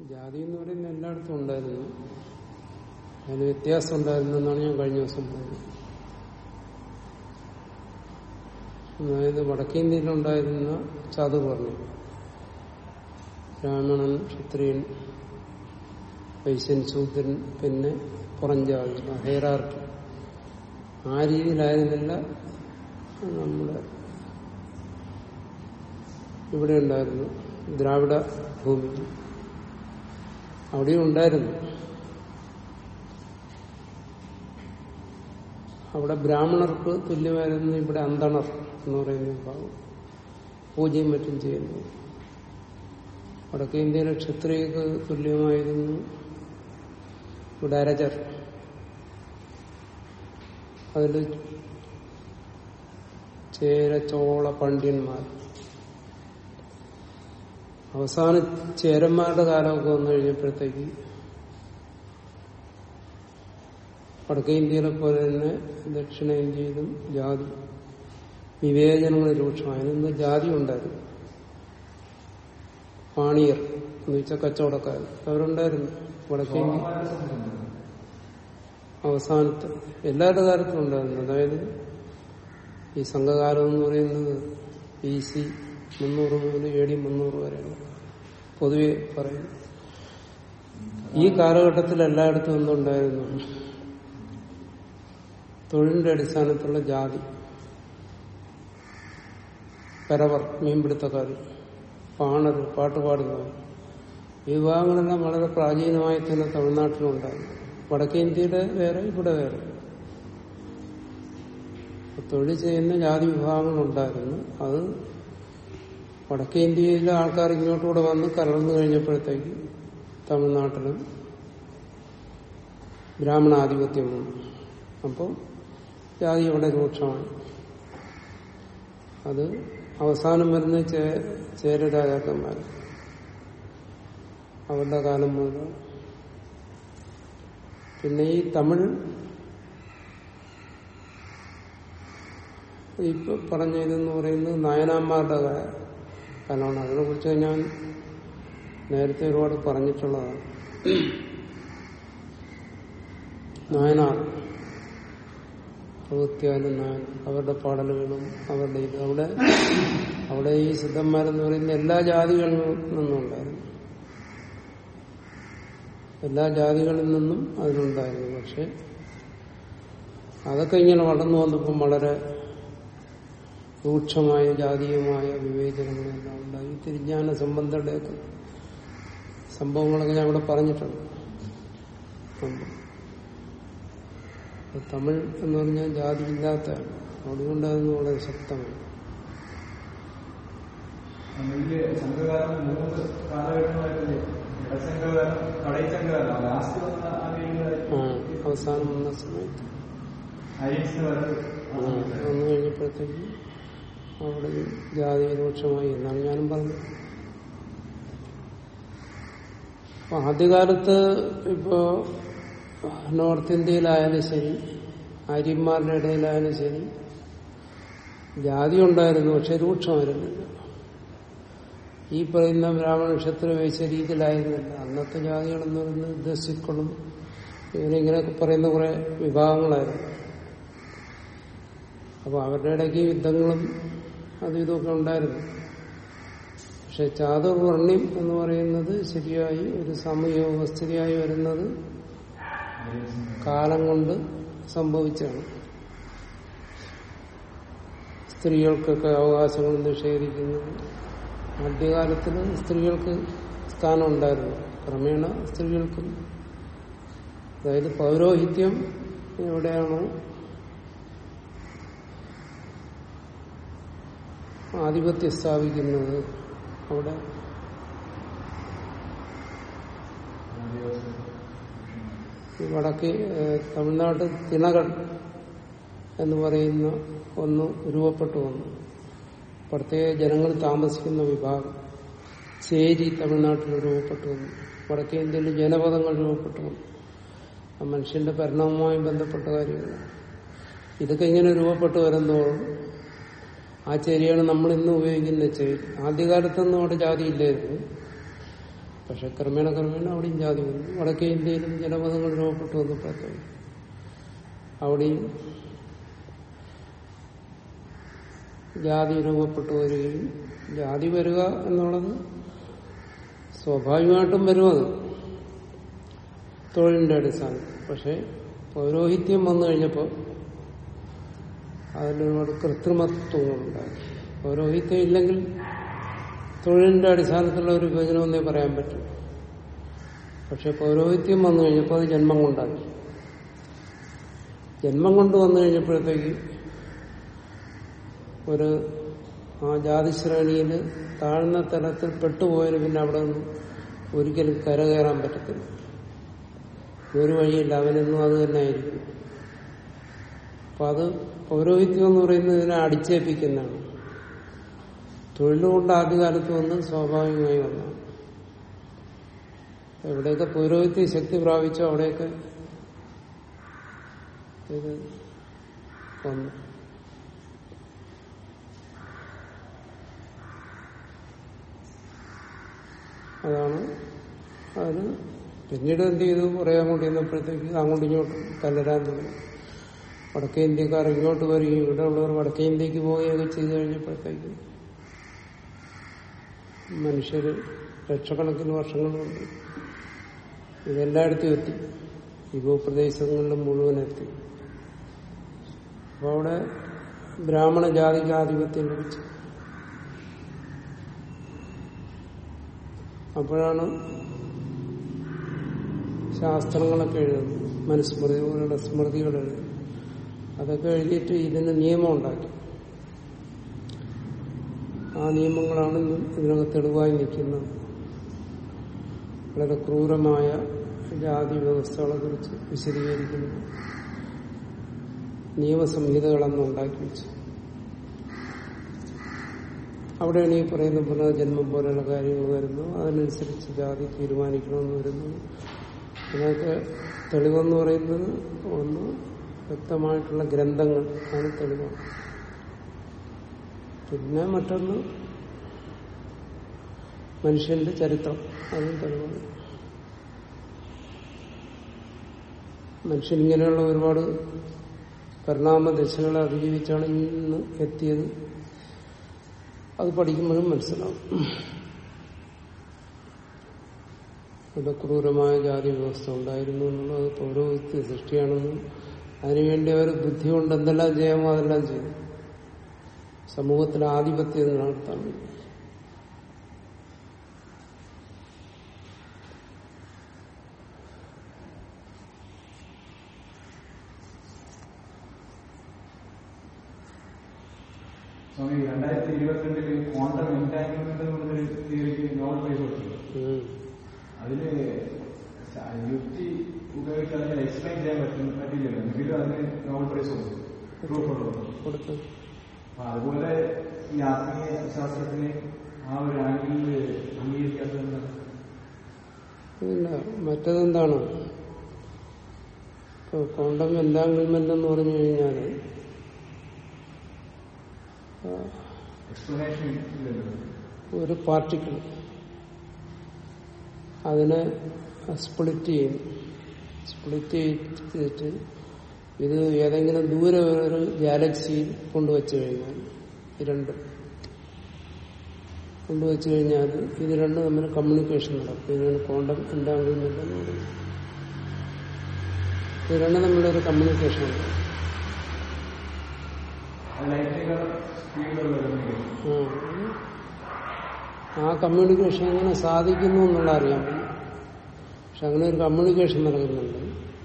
ജാതി എന്ന് പറയുന്നത് എല്ലായിടത്തും ഉണ്ടായിരുന്നു അതിന് വ്യത്യാസം ഉണ്ടായിരുന്നു എന്നാണ് ഞാൻ കഴിഞ്ഞ ദിവസം പറഞ്ഞത് അതായത് വടക്കേന്ത്യയിലുണ്ടായിരുന്ന ചാതുർവർണ്ണം ബ്രാഹ്മണൻ ക്ഷത്രിയൻ വൈശ്യൻ ശൂദ്രൻ പിന്നെ പുറഞ്ചാതി ഹെയറാർക്കി ആ രീതിയിലായിരുന്നില്ല നമ്മുടെ ഇവിടെ ഉണ്ടായിരുന്നു ദ്രാവിഡ ഭൂമി അവിടെയും ഉണ്ടായിരുന്നു അവിടെ ബ്രാഹ്മണർക്ക് തുല്യമായിരുന്നു ഇവിടെ അന്തണർ എന്ന് പറയുന്ന വിഭാഗം പൂജയും മറ്റും ചെയ്യുന്നു വടക്കേ ഇന്ത്യയിലെ ക്ഷത്രിയക്ക് തുല്യമായിരുന്നു ഇവിടെ അരജർ അതിൽ ചേര ചോള പണ്ഡ്യന്മാർ അവസാന ചേരന്മാരുടെ കാലമൊക്കെ വന്നു കഴിഞ്ഞപ്പോഴത്തേക്ക് വടക്കേ ഇന്ത്യയിലെ പോലെ തന്നെ ദക്ഷിണേന്ത്യയിലും ജാതി വിവേചനങ്ങൾ രൂക്ഷമായി ഇന്ന് ജാതി ഉണ്ടായിരുന്നു പാണിയർ എന്ന് വെച്ചാൽ കച്ചവടക്കാർ അവരുണ്ടായിരുന്നു വടക്കേ ഇന്ത്യ അവസാനത്തെ എല്ലാവരുടെ കാലത്തും ഉണ്ടായിരുന്നു അതായത് ഈ സംഘകാലം എന്ന് പറയുന്നത് ബി സി മുന്നൂറ് മുതൽ എ ഡി മുന്നൂറ് വരെയാണ് പൊതുവെ പറയുന്നു ഈ കാലഘട്ടത്തിൽ എല്ലായിടത്തും എന്തുണ്ടായിരുന്നു തൊഴിലിന്റെ അടിസ്ഥാനത്തിലുള്ള ജാതി കരവർ മീൻപിടുത്തക്കാർ പാണർ പാട്ടുപാടുന്നവർ ഈ വിഭാഗങ്ങളെല്ലാം വളരെ പ്രാചീനമായി തന്നെ തമിഴ്നാട്ടിലുണ്ടായിരുന്നു വടക്കേ ഇന്ത്യയുടെ വേറെ ഇവിടെ വേറെ തൊഴിൽ ചെയ്യുന്ന ജാതി വിഭാഗങ്ങളുണ്ടായിരുന്നു അത് വടക്കേ ഇന്ത്യയിലെ ആൾക്കാർ ഇങ്ങോട്ടുകൂടെ വന്ന് കലർന്നു കഴിഞ്ഞപ്പോഴത്തേക്ക് തമിഴ്നാട്ടിലും ബ്രാഹ്മണാധിപത്യം വന്നു അപ്പോൾ ജാതി ഇവിടെ രൂക്ഷമായി അത് അവസാനം വരുന്ന ചേര രാജാക്കന്മാർ അവരുടെ കാലം മുതൽ പിന്നെ ഈ തമിഴ് ഇപ്പൊ പറഞ്ഞതെന്ന് പറയുന്നത് നായനാന്മാരുടെ കാലമാണ് അതിനെ കുറിച്ച് ഞാൻ നേരത്തെ ഒരുപാട് പറഞ്ഞിട്ടുള്ളതാണ് നായനാർ അറുപത്തിയാലും നായൻ അവരുടെ പാടലുകളും അവരുടെ ഇത് അവിടെ അവിടെ ഈ സിദ്ധന്മാരെന്ന് പറയുന്ന എല്ലാ ജാതികളിൽ നിന്നും ഉണ്ടായിരുന്നു എല്ലാ ജാതികളിൽ നിന്നും അതിനുണ്ടായിരുന്നു പക്ഷെ അതൊക്കെ ഇങ്ങനെ വളർന്നു വന്നപ്പം വളരെ രൂക്ഷമായ ജാതീയമായ വിവേചനങ്ങളെല്ലാം ഉണ്ടായി തിരിഞ്ഞാന സംബന്ധയുടെയൊക്കെ സംഭവങ്ങളൊക്കെ ഞാൻ ഇവിടെ പറഞ്ഞിട്ടുണ്ട് തമിഴ് എന്ന് പറഞ്ഞാൽ ജാതി ഇല്ലാത്തതാണ് അതുകൊണ്ട് അതൊന്നും വളരെ ശക്തമാണ് തമിഴില് സംഘകാലം മൂന്ന് കാലഘട്ടങ്ങളായിട്ടില്ലേ ഇടസംഘകാലം കടൈസംഘകാലം ലാസ്റ്റ് വന്ന ആ ആ അവസാനം വന്ന സമയത്ത് അരിയൻസ് വന്നു കഴിഞ്ഞപ്പോഴത്തേക്ക് അവിടെ ജാതി രൂക്ഷമായി എന്നാണ് ഞാനും പറഞ്ഞത് അപ്പൊ ആദ്യകാലത്ത് ഇപ്പോ നോർത്ത് ഇന്ത്യയിലായാലും ശരി ആര്യന്മാരുടെ ഇടയിലായാലും ശരി ജാതി ഉണ്ടായിരുന്നു പക്ഷെ രൂക്ഷമായിരുന്നില്ല ഈ പറയുന്ന ബ്രാഹ്മണ ക്ഷത്ര വൈശ്യ രീതിയിലായിരുന്നില്ല അന്നത്തെ ജാതികളെന്ന് പറയുന്നത് ദസ്യുക്കളും ഇങ്ങനെ ഇങ്ങനെയൊക്കെ പറയുന്ന കുറെ വിഭാഗങ്ങളായിരുന്നു അപ്പൊ അവരുടെ ഇടയ്ക്ക് യുദ്ധങ്ങളും അതും ഇതൊക്കെ ഉണ്ടായിരുന്നു പക്ഷെ ചാതുർവർണ്ണ്യം എന്ന് പറയുന്നത് ശരിയായി ഒരു സാമൂഹിക വ്യവസ്ഥിതിയായി വരുന്നത് കാലം കൊണ്ട് സംഭവിച്ചാണ് സ്ത്രീകൾക്കൊക്കെ അവകാശങ്ങൾ നിഷേധിക്കുന്നത് മധ്യകാലത്തിൽ സ്ത്രീകൾക്ക് സ്ഥാനം ഉണ്ടായിരുന്നു ക്രമേണ സ്ത്രീകൾക്കും അതായത് പൗരോഹിത്യം എവിടെയാണോ ആധിപത്യം സ്ഥാപിക്കുന്നത് അവിടെ ഈ വടക്ക് ഏഹ്, തമിഴ്നാട് തിണകൾ എന്ന് പറയുന്ന ഒന്ന് രൂപപ്പെട്ടു വന്നു പ്രത്യേക ജനങ്ങൾ താമസിക്കുന്ന വിഭാഗം ചേരി തമിഴ്നാട്ടിൽ രൂപപ്പെട്ടു വന്നു വടക്കേ ഇന്ത്യയിൽ ജനപദങ്ങൾ രൂപപ്പെട്ടു വന്നു ആ മനുഷ്യന്റെ പരിണാമവുമായി ബന്ധപ്പെട്ട കാര്യങ്ങളാണ് ഇതൊക്കെ ഇങ്ങനെ രൂപപ്പെട്ടു വരുന്നതോളം ആ ചേരിയാണ് നമ്മൾ ഇന്ന് ഉപയോഗിക്കുന്ന ചേരി ആദ്യകാലത്തൊന്നും അവിടെ ജാതി ഇല്ലായിരുന്നു പക്ഷെ ക്രമേണ ക്രമേണ അവിടെയും ജാതി വന്നു വടക്കേ ഇന്ത്യയിലും ജനപദങ്ങൾ രൂപപ്പെട്ടു വന്നപ്പോഴത്തേക്ക് അവിടെയും ജാതി രൂപപ്പെട്ടു വരികയും ജാതി വരിക എന്നുള്ളത് സ്വാഭാവികമായിട്ടും വരും അത് തൊഴിലിന്റെ അടിസ്ഥാനം പക്ഷെ പൗരോഹിത്യം വന്നു കഴിഞ്ഞപ്പോൾ അതിലൊരുപാട് കൃത്രിമത്വങ്ങളുണ്ടായി പൗരോഹിത്യം ഇല്ലെങ്കിൽ തൊഴിലിന്റെ അടിസ്ഥാനത്തിലുള്ള ഒരു വിഭജനമെന്നേ പറയാൻ പറ്റും പക്ഷെ പൗരോഹിത്യം വന്നു കഴിഞ്ഞപ്പോൾ അത് ജന്മം കൊണ്ടാക്കി ജന്മം കൊണ്ട് വന്നു കഴിഞ്ഞപ്പോഴത്തേക്ക് ഒരു ആ ജാതിശ്രേണിയിൽ താഴ്ന്ന തലത്തിൽ പെട്ടുപോയതിന് പിന്നെ അവിടെ നിന്ന് ഒരിക്കലും കരകയറാൻ പറ്റത്തില്ല ഒരു വഴിയില്ല അവനെന്നും അത് തന്നെ ആയിരിക്കും അപ്പൊ അത് പൗരോഹിത്യം എന്ന് പറയുന്നത് ഇതിനെ അടിച്ചേൽപ്പിക്കുന്നതാണ് തൊഴിലുകൊണ്ട് ആദ്യകാലത്ത് വന്ന് സ്വാഭാവികമായി വന്നതാണ് എവിടെയൊക്കെ പൗരോഹിത്യ ശക്തി പ്രാപിച്ചോ അവിടെയൊക്കെ ഇത് വന്നു അതാണ് അതിന് പിന്നീട് എന്ത് ചെയ്തു കുറെ അങ്ങോട്ട് ചെന്നപ്പോഴത്തേക്ക് അങ്ങോട്ടും ഇങ്ങോട്ടും കലരാൻ തുടങ്ങി വടക്കേ ഇന്ത്യക്കാർ ഇങ്ങോട്ട് വരികയും ഇവിടെ ഉള്ളവർ വടക്കേ ഇന്ത്യക്ക് പോവുകയൊക്കെ ചെയ്തു കഴിഞ്ഞപ്പോഴത്തേക്ക് മനുഷ്യര് ലക്ഷക്കണക്കിന് വർഷങ്ങൾ കൊണ്ട് ഇതെല്ലായിടത്തും എത്തി ഈ ഭൂപ്രദേശങ്ങളിലും മുഴുവൻ എത്തി അപ്പൊ അവിടെ ബ്രാഹ്മണ ജാതിക്ക് ആധിപത്യം ലഭിച്ചു അപ്പോഴാണ് ശാസ്ത്രങ്ങളൊക്കെ എഴുതുന്നത് മനുസ്മൃതി പോലുള്ള സ്മൃതികൾ എഴുതുന്നത് അതൊക്കെ എഴുതിയിട്ട് ഇതിന് നിയമം ഉണ്ടാക്കി ആ നിയമങ്ങളാണ് ഇന്ന് ഇതിനകത്ത് തെളിവായി നിൽക്കുന്നത് വളരെ ക്രൂരമായ ജാതി വ്യവസ്ഥകളെ കുറിച്ച് വിശദീകരിക്കുന്നു നിയമസംഹിതകളെന്ന് ഉണ്ടാക്കി വെച്ചു അവിടെയാണ് ഈ പറയുന്ന പുനർജന്മം പോലെയുള്ള കാര്യങ്ങൾ വരുന്നു അതിനനുസരിച്ച് ജാതി തീരുമാനിക്കണമെന്ന് വരുന്നു അതിനൊക്കെ തെളിവെന്ന് പറയുന്നത് ഒന്ന് വ്യക്തമായിട്ടുള്ള ഗ്രന്ഥങ്ങൾ ആണ് തെളിവാണ് പിന്നെ മറ്റൊന്ന് മനുഷ്യന്റെ ചരിത്രം അതും തെളിവാണ് മനുഷ്യൻ ഇങ്ങനെയുള്ള ഒരുപാട് പരിണാമ ദശകളെ അതിജീവിച്ചാണ് ഇന്ന് എത്തിയത് അത് പഠിക്കുമ്പോഴും മനസ്സിലാവും ഇവിടെ ക്രൂരമായ ജാതി വ്യവസ്ഥ ഉണ്ടായിരുന്നു എന്നുള്ളത് പൗരോഹിത്യ സൃഷ്ടിയാണെന്നും അതിനുവേണ്ടി അവർ ബുദ്ധി കൊണ്ട് എന്തെല്ലാം ചെയ്യാമോ അതെല്ലാം ചെയ്തു സമൂഹത്തിൽ ആധിപത്യം നടത്താൻ വേണ്ടി സ്വാമി രണ്ടായിരത്തി ഇരുപത്തിരണ്ടില് ക്വാണ്ടം എൻടാങ്കിൾമെന്റ് എന്ന് പറഞ്ഞൊരു തിയറിക്ക് നോബൽ പ്രൈസ് കൊടുത്തു ഉം. അതില് സ- യുക്തി ഉപയോഗിച്ച് അതിനെ എക്സ്പ്ലെയിൻ ചെയ്യാൻ പറ്റും പറ്റില്ലല്ലോ എങ്കിലും അതിന് നോബൽ പ്രൈസ് കൊടുത്തു പ്രൂഫ് ഉള്ളത് കൊടുത്തു അപ്പൊ അതുപോലെ ഈ ആത്മീയ ശാസ്ത്രത്തിന് ആ ഒരു ആംഗിളിൽ അംഗീകരിക്കാത്തത് ഇല്ല മറ്റതെന്താണ് ഇപ്പൊ ക്വാണ്ടം എൻഡാങ്കിൾമെന്റ് എന്ന് പറഞ്ഞു കഴിഞ്ഞാൽ എക്സ്പ്ലനേഷൻ ഇല്ലല്ലോ ഒരു പാർട്ടിക്കിൾ അതിനെ സ്പ്ലിറ്റ് ചെയ്യും സ്പ്ലിറ്റ് ചെയ്തിട്ട് ഇത് ഏതെങ്കിലും ദൂരെ ഒരു ഗാലക്സിയിൽ കൊണ്ടുവച്ചു കഴിഞ്ഞാൽ ഈ രണ്ട് കൊണ്ടുവച്ചു കഴിഞ്ഞാൽ ഇത് രണ്ടും തമ്മിൽ കമ്മ്യൂണിക്കേഷൻ നടക്കും ഇതിനാണ് ക്വാണ്ടം എൻഡാങ്കിൾമെന്റ് എന്ന് പറയുന്നത് ഇത് രണ്ടും തമ്മിലൊരു കമ്മ്യൂണിക്കേഷൻ ഉണ്ട് അത് ലൈറ്റിനേക്കാൾ സ്പീഡിലുള്ള കമ്മ്യൂണിക്കേഷൻ ആ. ആ കമ്മ്യൂണിക്കേഷൻ എങ്ങനെ സാധിക്കുന്നു എന്നുള്ള അറിയാൻ വയ്യ പക്ഷെ അങ്ങനെ ഒരു കമ്മ്യൂണിക്കേഷൻ നടക്കുന്നുണ്ട്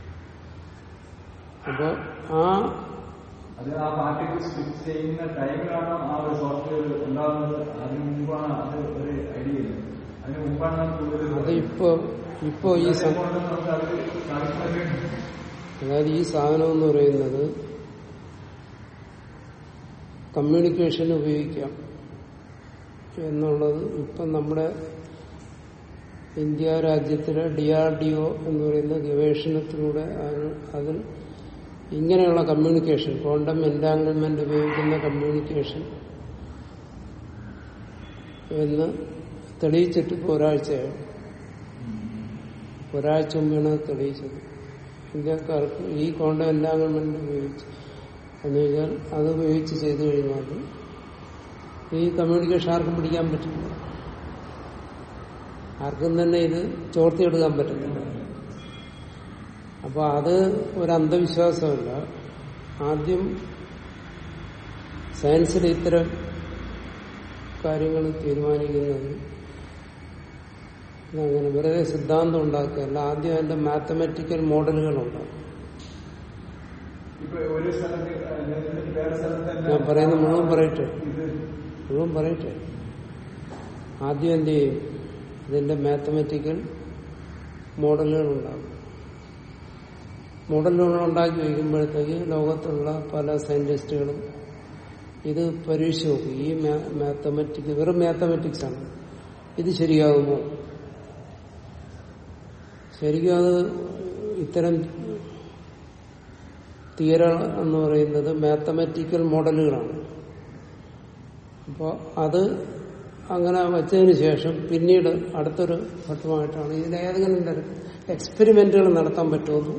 അപ്പൊ ആ അത് ആ പാർട്ടിക്കിൾ സ്വിച്ച് ചെയ്യുന്ന ടൈമിലാണോ ആ ഒരു സോഫ്റ്റ്വെയർ ഉണ്ടാകുന്നത് അതിന് മുമ്പാണ് അത് ഒരു ഐഡിയ ഇല്ല അതിന് മുമ്പാണ് നമുക്ക് കൂടുതൽ അത് ഇപ്പോ ഇപ്പോ ഈ സം- അതുകൊണ്ട് നമുക്ക് അത് സാധിക്കുന്നത് അതായത് ഈ സാധനം എന്ന് പറയുന്നത് കമ്മ്യൂണിക്കേഷൻ ഉപയോഗിക്കാം എന്നുള്ളത് ഇപ്പം നമ്മുടെ ഇന്ത്യ രാജ്യത്തിലെ ഡി ആർ ഡി ഒ എന്ന് പറയുന്ന ഗവേഷണത്തിലൂടെ അതിന് അതിൽ ഇങ്ങനെയുള്ള കമ്മ്യൂണിക്കേഷൻ ക്വാണ്ടം എൻഡാങ്കിൾമെന്റ് ഉപയോഗിക്കുന്ന കമ്മ്യൂണിക്കേഷൻ എന്ന് തെളിയിച്ചിട്ട് ഇപ്പോൾ ഒരാഴ്ചയായി ഒരാഴ്ച മുമ്പാണ് അത് തെളിയിച്ചത് ഇന്ത്യക്കാർക്ക് ഈ കോണ്ടം എല്ലാ ഗവൺമെന്റ് ഉപയോഗിച്ചു എന്ന് വെച്ചാൽ അത് ഉപയോഗിച്ച് ചെയ്തു കഴിഞ്ഞാൽ ഈ കമ്മ്യൂണിക്കേഷൻ ആർക്കും പിടിക്കാൻ പറ്റില്ല ആർക്കും തന്നെ ഇത് ചോർത്തിയെടുക്കാൻ പറ്റുന്നില്ല അപ്പൊ അത് ഒരു അന്ധവിശ്വാസമല്ല ആദ്യം സയൻസിൽ ഇത്തരം കാര്യങ്ങൾ തീരുമാനിക്കുന്നത് അങ്ങനെ വെറുതെ സിദ്ധാന്തം ഉണ്ടാക്കുകയല്ല ആദ്യം അതിന്റെ മാത്തമാറ്റിക്കൽ മോഡലുകൾ ഉണ്ടാക്കും ഇപ്പൊ ഒരു സ്ഥലത്ത് എന്നിട്ട് വേറെ സ്ഥലത്ത് ഞാൻ പറയുന്ന മുഴുവൻ പറയട്ടെ ഇത് മുഴുവൻ പറയട്ടെ ആദ്യം എന്ത് ചെയ്യും ഇതിന്റെ മാത്തമാറ്റിക്കൽ മോഡലുകൾ ഉണ്ടാകും മോഡലുകൾ ഉണ്ടാക്കി വയ്ക്കുമ്പോഴത്തേക്ക് ലോകത്തുള്ള പല സയന്റിസ്റ്റുകളും ഇത് പരീക്ഷിച്ച് നോക്കും ഈ മാത്തമാറ്റിക് വെറും മാത്തമാറ്റിക്സ് ആണ് ഇത് ശരിയാകുമോ ശരിക്കും അത് ഇത്തരം തിയറ എന്ന് പറയുന്നത് മാത്തമാറ്റിക്കൽ മോഡലുകളാണ് അപ്പോൾ അത് അങ്ങനെ വച്ചതിന് ശേഷം പിന്നീട് അടുത്തൊരു ഘട്ടമായിട്ടാണ് ഇതിൽ ഏതെങ്കിലും തരത്തിൽ എക്സ്പെരിമെന്റുകൾ നടത്താൻ പറ്റുമെന്ന്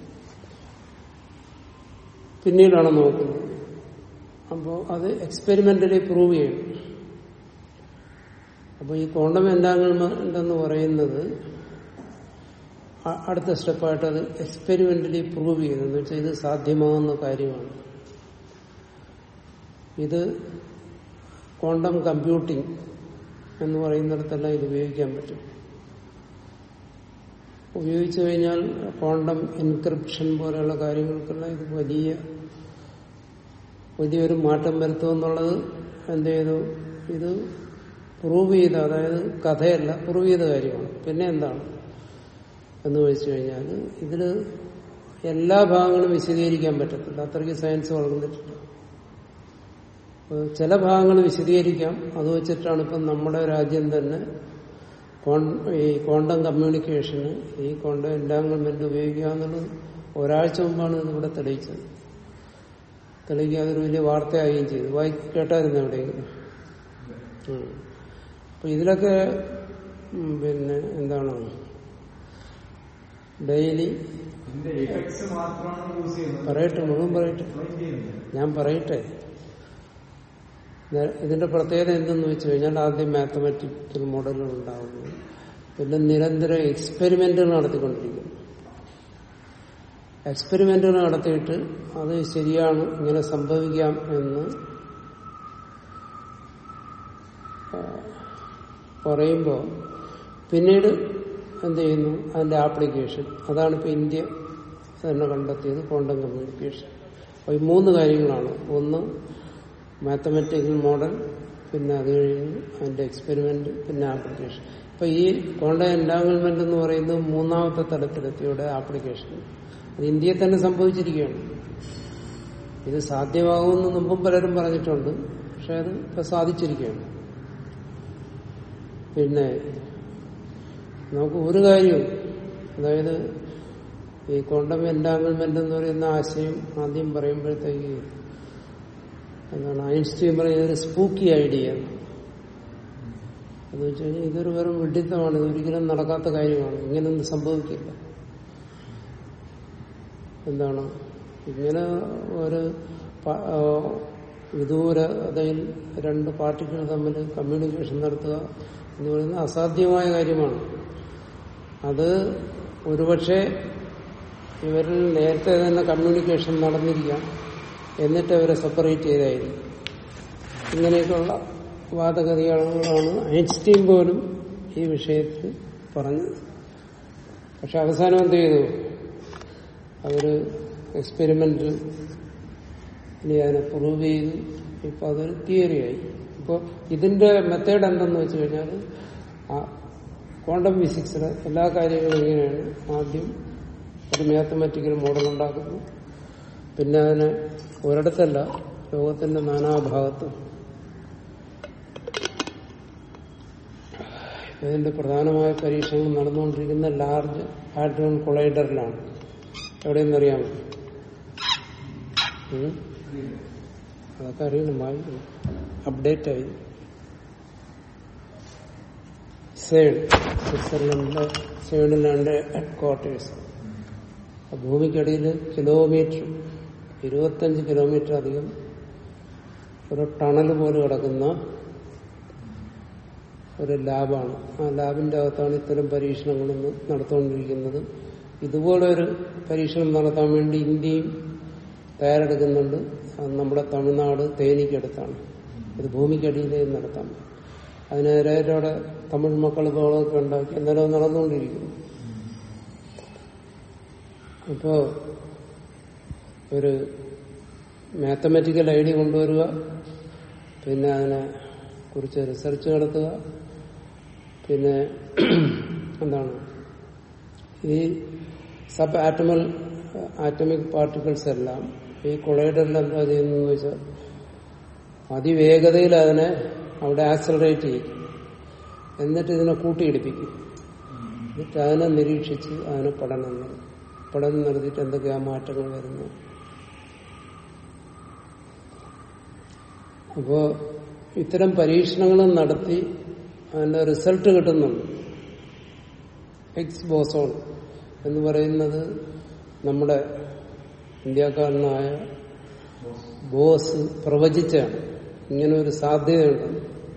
പിന്നീടാണ് നോക്കുന്നത് അപ്പോൾ അത് എക്സ്പെരിമെന്റലി പ്രൂവ് ചെയ്യണം അപ്പോൾ ഈ ക്വാണ്ടം എൻഡാങ്കിൾമെന്റ് എന്ന് പറയുന്നത് അ- അടുത്ത സ്റ്റെപ്പായിട്ട് അത് എക്സ്പെരിമെന്റലി പ്രൂവ് ചെയ്യുന്നു എന്ന് വെച്ചാൽ ഇത് സാധ്യമാകുന്ന കാര്യമാണ് ഇത് ക്വാണ്ടം കമ്പ്യൂട്ടിംഗ് എന്ന് പറയുന്നിടത്തെല്ലാം ഇത് ഉപയോഗിക്കാൻ പറ്റും ഉപയോഗിച്ചു കഴിഞ്ഞാൽ ക്വാണ്ടം എൻക്രിപ്ഷൻ പോലെയുള്ള കാര്യങ്ങൾക്കെല്ലാം ഇത് വലിയ വലിയൊരു മാറ്റം വരുത്തുമെന്നുള്ളത് എന്ത് ചെയ്തു ഇത് പ്രൂവ് ചെയ്ത അതായത് കഥയല്ല പ്രൂവ് ചെയ്ത കാര്യമാണ് പിന്നെ എന്താണ് എന്ന് വെച്ച് കഴിഞ്ഞാൽ ഇതില് എല്ലാ ഭാഗങ്ങളും വിശദീകരിക്കാൻ പറ്റത്തില്ല അത്രയ്ക്ക് സയൻസ് വളർന്നിട്ടില്ല അപ്പൊ ചില ഭാഗങ്ങൾ വിശദീകരിക്കാം അത് വെച്ചിട്ടാണ് ഇപ്പം നമ്മുടെ രാജ്യം തന്നെ ക്വാൺ- ഈ ക്വാണ്ടം കമ്മ്യൂണിക്കേഷന് ഈ ക്വാണ്ടം എൻഡാങ്കിൾമെന്റ് ഉപയോഗിക്കുക എന്നുള്ളത് ഒരാഴ്ച മുമ്പാണ് ഇത് ഇവിടെ തെളിയിച്ചത് തെളിയിക്കുക അതൊരു വലിയ വാർത്തയാകുകയും ചെയ്തു വായി കേട്ടായിരുന്നു എവിടെയെങ്കിലും ഉം. അപ്പൊ ഇതിലൊക്കെ ഉം, പിന്നെ എന്താണ് ഡെയിലി ഇതിന്റെ എഫക്ട്സ് മാത്രമാണ് യൂസ് ചെയ്യുന്നത് പറയട്ടെ മുഴുവൻ പറയട്ടെ എക്സ്പ്ലെയിൻ ചെയ്യുന്നില്ല ഞാൻ പറയട്ടെ നേ- ഇതിന്റെ പ്രത്യേകത എന്തെന്ന് വെച്ച് കഴിഞ്ഞാൽ ആദ്യം മാത്തമാറ്റിക്കൽ മോഡലുകൾ ഉണ്ടാകുന്നു പിന്നെ നിരന്തരം എക്സ്പെരിമെന്റുകൾ നടത്തിക്കൊണ്ടിരിക്കുന്നു എക്സ്പെരിമെന്റുകൾ നടത്തിയിട്ട് അത് ശരിയാണ് ഇങ്ങനെ സംഭവിക്കാം എന്ന് ആ, പറയുമ്പോൾ പിന്നീട് എന്ത് ചെയ്യുന്നു അതിന്റെ ആപ്ലിക്കേഷൻ അതാണ് ഇപ്പൊ ഇന്ത്യ തന്നെ കണ്ടെത്തിയത് ക്വാണ്ടം കമ്മ്യൂണിക്കേഷൻ അപ്പൊ ഈ മൂന്ന് കാര്യങ്ങളാണ് ഒന്ന് മാത്തമാറ്റിക്കൽ മോഡൽ പിന്നെ അത് കഴിഞ്ഞ് അതിന്റെ എക്സ്പെരിമെന്റ് പിന്നെ ആപ്ലിക്കേഷൻ ഇപ്പൊ ഈ ക്വാണ്ടം എൻഡാങ്കിൾമെന്റ് എന്ന് പറയുന്നത് മൂന്നാമത്തെ തലത്തിലെത്തിയുടെ ആപ്ലിക്കേഷൻ അത് ഇന്ത്യയിൽ തന്നെ സംഭവിച്ചിരിക്കുകയാണ് ഇത് സാധ്യമാകുമെന്ന് മുമ്പും പലരും പറഞ്ഞിട്ടുണ്ട് പക്ഷെ അത് ഇപ്പൊ സാധിച്ചിരിക്കുകയാണ് പിന്നെ നമുക്ക് ഒരു കാര്യവും അതായത് ഈ ക്വാണ്ടം എൻഡാങ്കിൾമെന്റ് എന്ന് പറയുന്ന ആശയം ആദ്യം പറയുമ്പോഴത്തേക്ക് എന്താണ് ഐൻസ്റ്റീൻ പറയുന്നത് ഒരു സ്പൂക്കി ഐഡിയ എന്ന് വെച്ച് കഴിഞ്ഞാൽ ഇതൊരു വെറും വിഡിത്തമാണ് ഇതൊരിക്കലും നടക്കാത്ത കാര്യമാണ് ഇങ്ങനെയൊന്നും സംഭവിക്കില്ല എന്താണ് ഇങ്ങനെ ഒരു പ- ആ, വിദൂരതയിൽ രണ്ട് പാർട്ടികൾ തമ്മിൽ കമ്മ്യൂണിക്കേഷൻ നടത്തുക എന്ന് പറയുന്നത് അസാധ്യമായ കാര്യമാണ് അത് ഒരുപക്ഷെ ഇവരിൽ നേരത്തെ തന്നെ കമ്മ്യൂണിക്കേഷൻ നടന്നിരിക്കാം എന്നിട്ട് അവരെ സെപ്പറേറ്റ് ചെയ്തായിരിക്കും ഇങ്ങനെയൊക്കെയുള്ള വാദഗതികളാണ് ഐൻസ്റ്റീൻ പോലും ഈ വിഷയത്തിൽ പറഞ്ഞത് പക്ഷെ അവസാനം എന്ത് ചെയ്തു അവര് എക്സ്പെരിമെന്റ് ഇനി അതിനെ പ്രൂവ് ചെയ്തു ഇപ്പൊ അതൊരു തിയറിയായി ഇപ്പൊ ഇതിന്റെ മെത്തേഡ് എന്തെന്ന് വെച്ച് കഴിഞ്ഞാൽ ആ ക്വാണ്ടം ഫിസിക്സിലെ എല്ലാ കാര്യങ്ങളും ഇങ്ങനെയാണ് ആദ്യം ഒരു മാത്തമാറ്റിക്കൽ മോഡൽ ഉണ്ടാക്കുന്നു പിന്നെ അതിനെ ഒരിടത്തല്ല ലോകത്തിന്റെ നാനാഭാഗത്തും ഇതിന്റെ പ്രധാനമായ പരീക്ഷണങ്ങൾ നടന്നുകൊണ്ടിരിക്കുന്ന ലാർജ് ഹാഡ്രോൺ കൊളൈഡറിലാണ് എവിടെയെന്നറിയാമോ ഉം? അതൊക്കെ അറിയണം വായിക്കണം അപ്ഡേറ്റ് ആയി സേൺ സ്വിറ്റ്സർലൻഡിലെ സേണിലാണ് ഹെഡ് ക്വാർട്ടേഴ്സ് ഭൂമിക്കടിയിൽ കിലോമീറ്റർ ഇരുപത്തഞ്ച് കിലോമീറ്റർ അധികം ഒരു ടണൽ പോലെ കിടക്കുന്ന ഒരു ലാബാണ് ആ ലാബിന്റെ അകത്താണ് ഇത്തരം പരീക്ഷണങ്ങളൊന്ന് നടത്തുകൊണ്ടിരിക്കുന്നത് ഇതുപോലെ ഒരു പരീക്ഷണം നടത്താൻ വേണ്ടി ഇന്ത്യയും തയ്യാറെടുക്കുന്നുണ്ട് അത് നമ്മുടെ തമിഴ്നാട് തേനിക്കടുത്താണ് ഇത് ഭൂമിക്കടിയിലേ നടത്താം അതിനെതിരെ അവിടെ തമിഴ് മക്കൾ ബഹളമൊക്കെ ഉണ്ടാക്കി എന്നാലും നടന്നുകൊണ്ടിരിക്കുന്നു അപ്പോ ഒരു മാത്തമാറ്റിക്കൽ ഐഡിയ കൊണ്ടുവരിക പിന്നെ അതിനെ കുറിച്ച് റിസർച്ച് നടത്തുക പിന്നെ എന്താണ് ഈ സബ് ആറ്റമൽ ആറ്റമിക് പാർട്ടിക്കിൾസ് എല്ലാം ഈ കൊളൈഡറിൽ എന്താ ചെയ്യുന്നതെന്ന് വെച്ചാൽ അതിവേഗതയിൽ അതിനെ അവിടെ ആക്സലറേറ്റ് ചെയ്യും എന്നിട്ട് ഇതിനെ കൂട്ടിയിടിപ്പിക്കും എന്നിട്ട് അതിനെ നിരീക്ഷിച്ച് അതിനെ പഠനം നടത്തും പഠനം നടത്തിയിട്ട് എന്തൊക്കെയാ മാറ്റങ്ങൾ വരുന്നു അപ്പോ ഇത്തരം പരീക്ഷണങ്ങൾ നടത്തി അതിന്റെ റിസൾട്ട് കിട്ടുന്നുണ്ട് എക്സ് ബോസോൺ എന്ന് പറയുന്നത് നമ്മുടെ ഇന്ത്യക്കാരനായ ബോസ് പ്രവചിച്ചാണ് ഇങ്ങനെ ഒരു സാധ്യതയുണ്ട്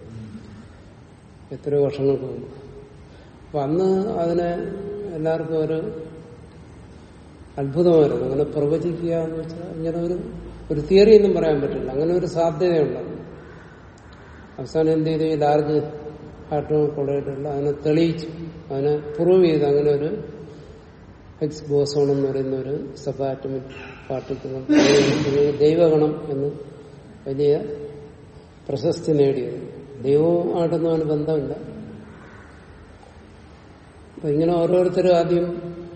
എത്രയോ വർഷങ്ങൾക്ക് മുമ്പ് അപ്പൊ അന്ന് അതിനെ എല്ലാവർക്കും ഒരു അത്ഭുതമായിരുന്നു അങ്ങനെ പ്രവചിക്കുക എന്ന് വെച്ചാൽ ഇങ്ങനെ ഒരു ഒരു തിയറി ഒന്നും പറയാൻ പറ്റില്ല അങ്ങനെ ഒരു സാധ്യതയുണ്ടായിരുന്നു അവസാനം എന്ത് ചെയ്തു ഈ ലാർജ് ആറ്റം കൊള്ളയിട്ടുള്ള അതിനെ തെളിയിച്ചു അതിനെ പ്രൂവ് ചെയ്ത് അങ്ങനെ ഒരു എക്സ് ബോസോൺ എന്ന് പറയുന്ന ഒരു സബ് ആറ്റമിക് പാർട്ടിക്കിൾ ദൈവഗണം എന്ന് വലിയ പ്രശസ്തി നേടിയത് ദൈവവുമായിട്ടൊന്നും അതിന് ബന്ധമില്ല അപ്പൊ ഇങ്ങനെ ഓരോരുത്തരും ആദ്യം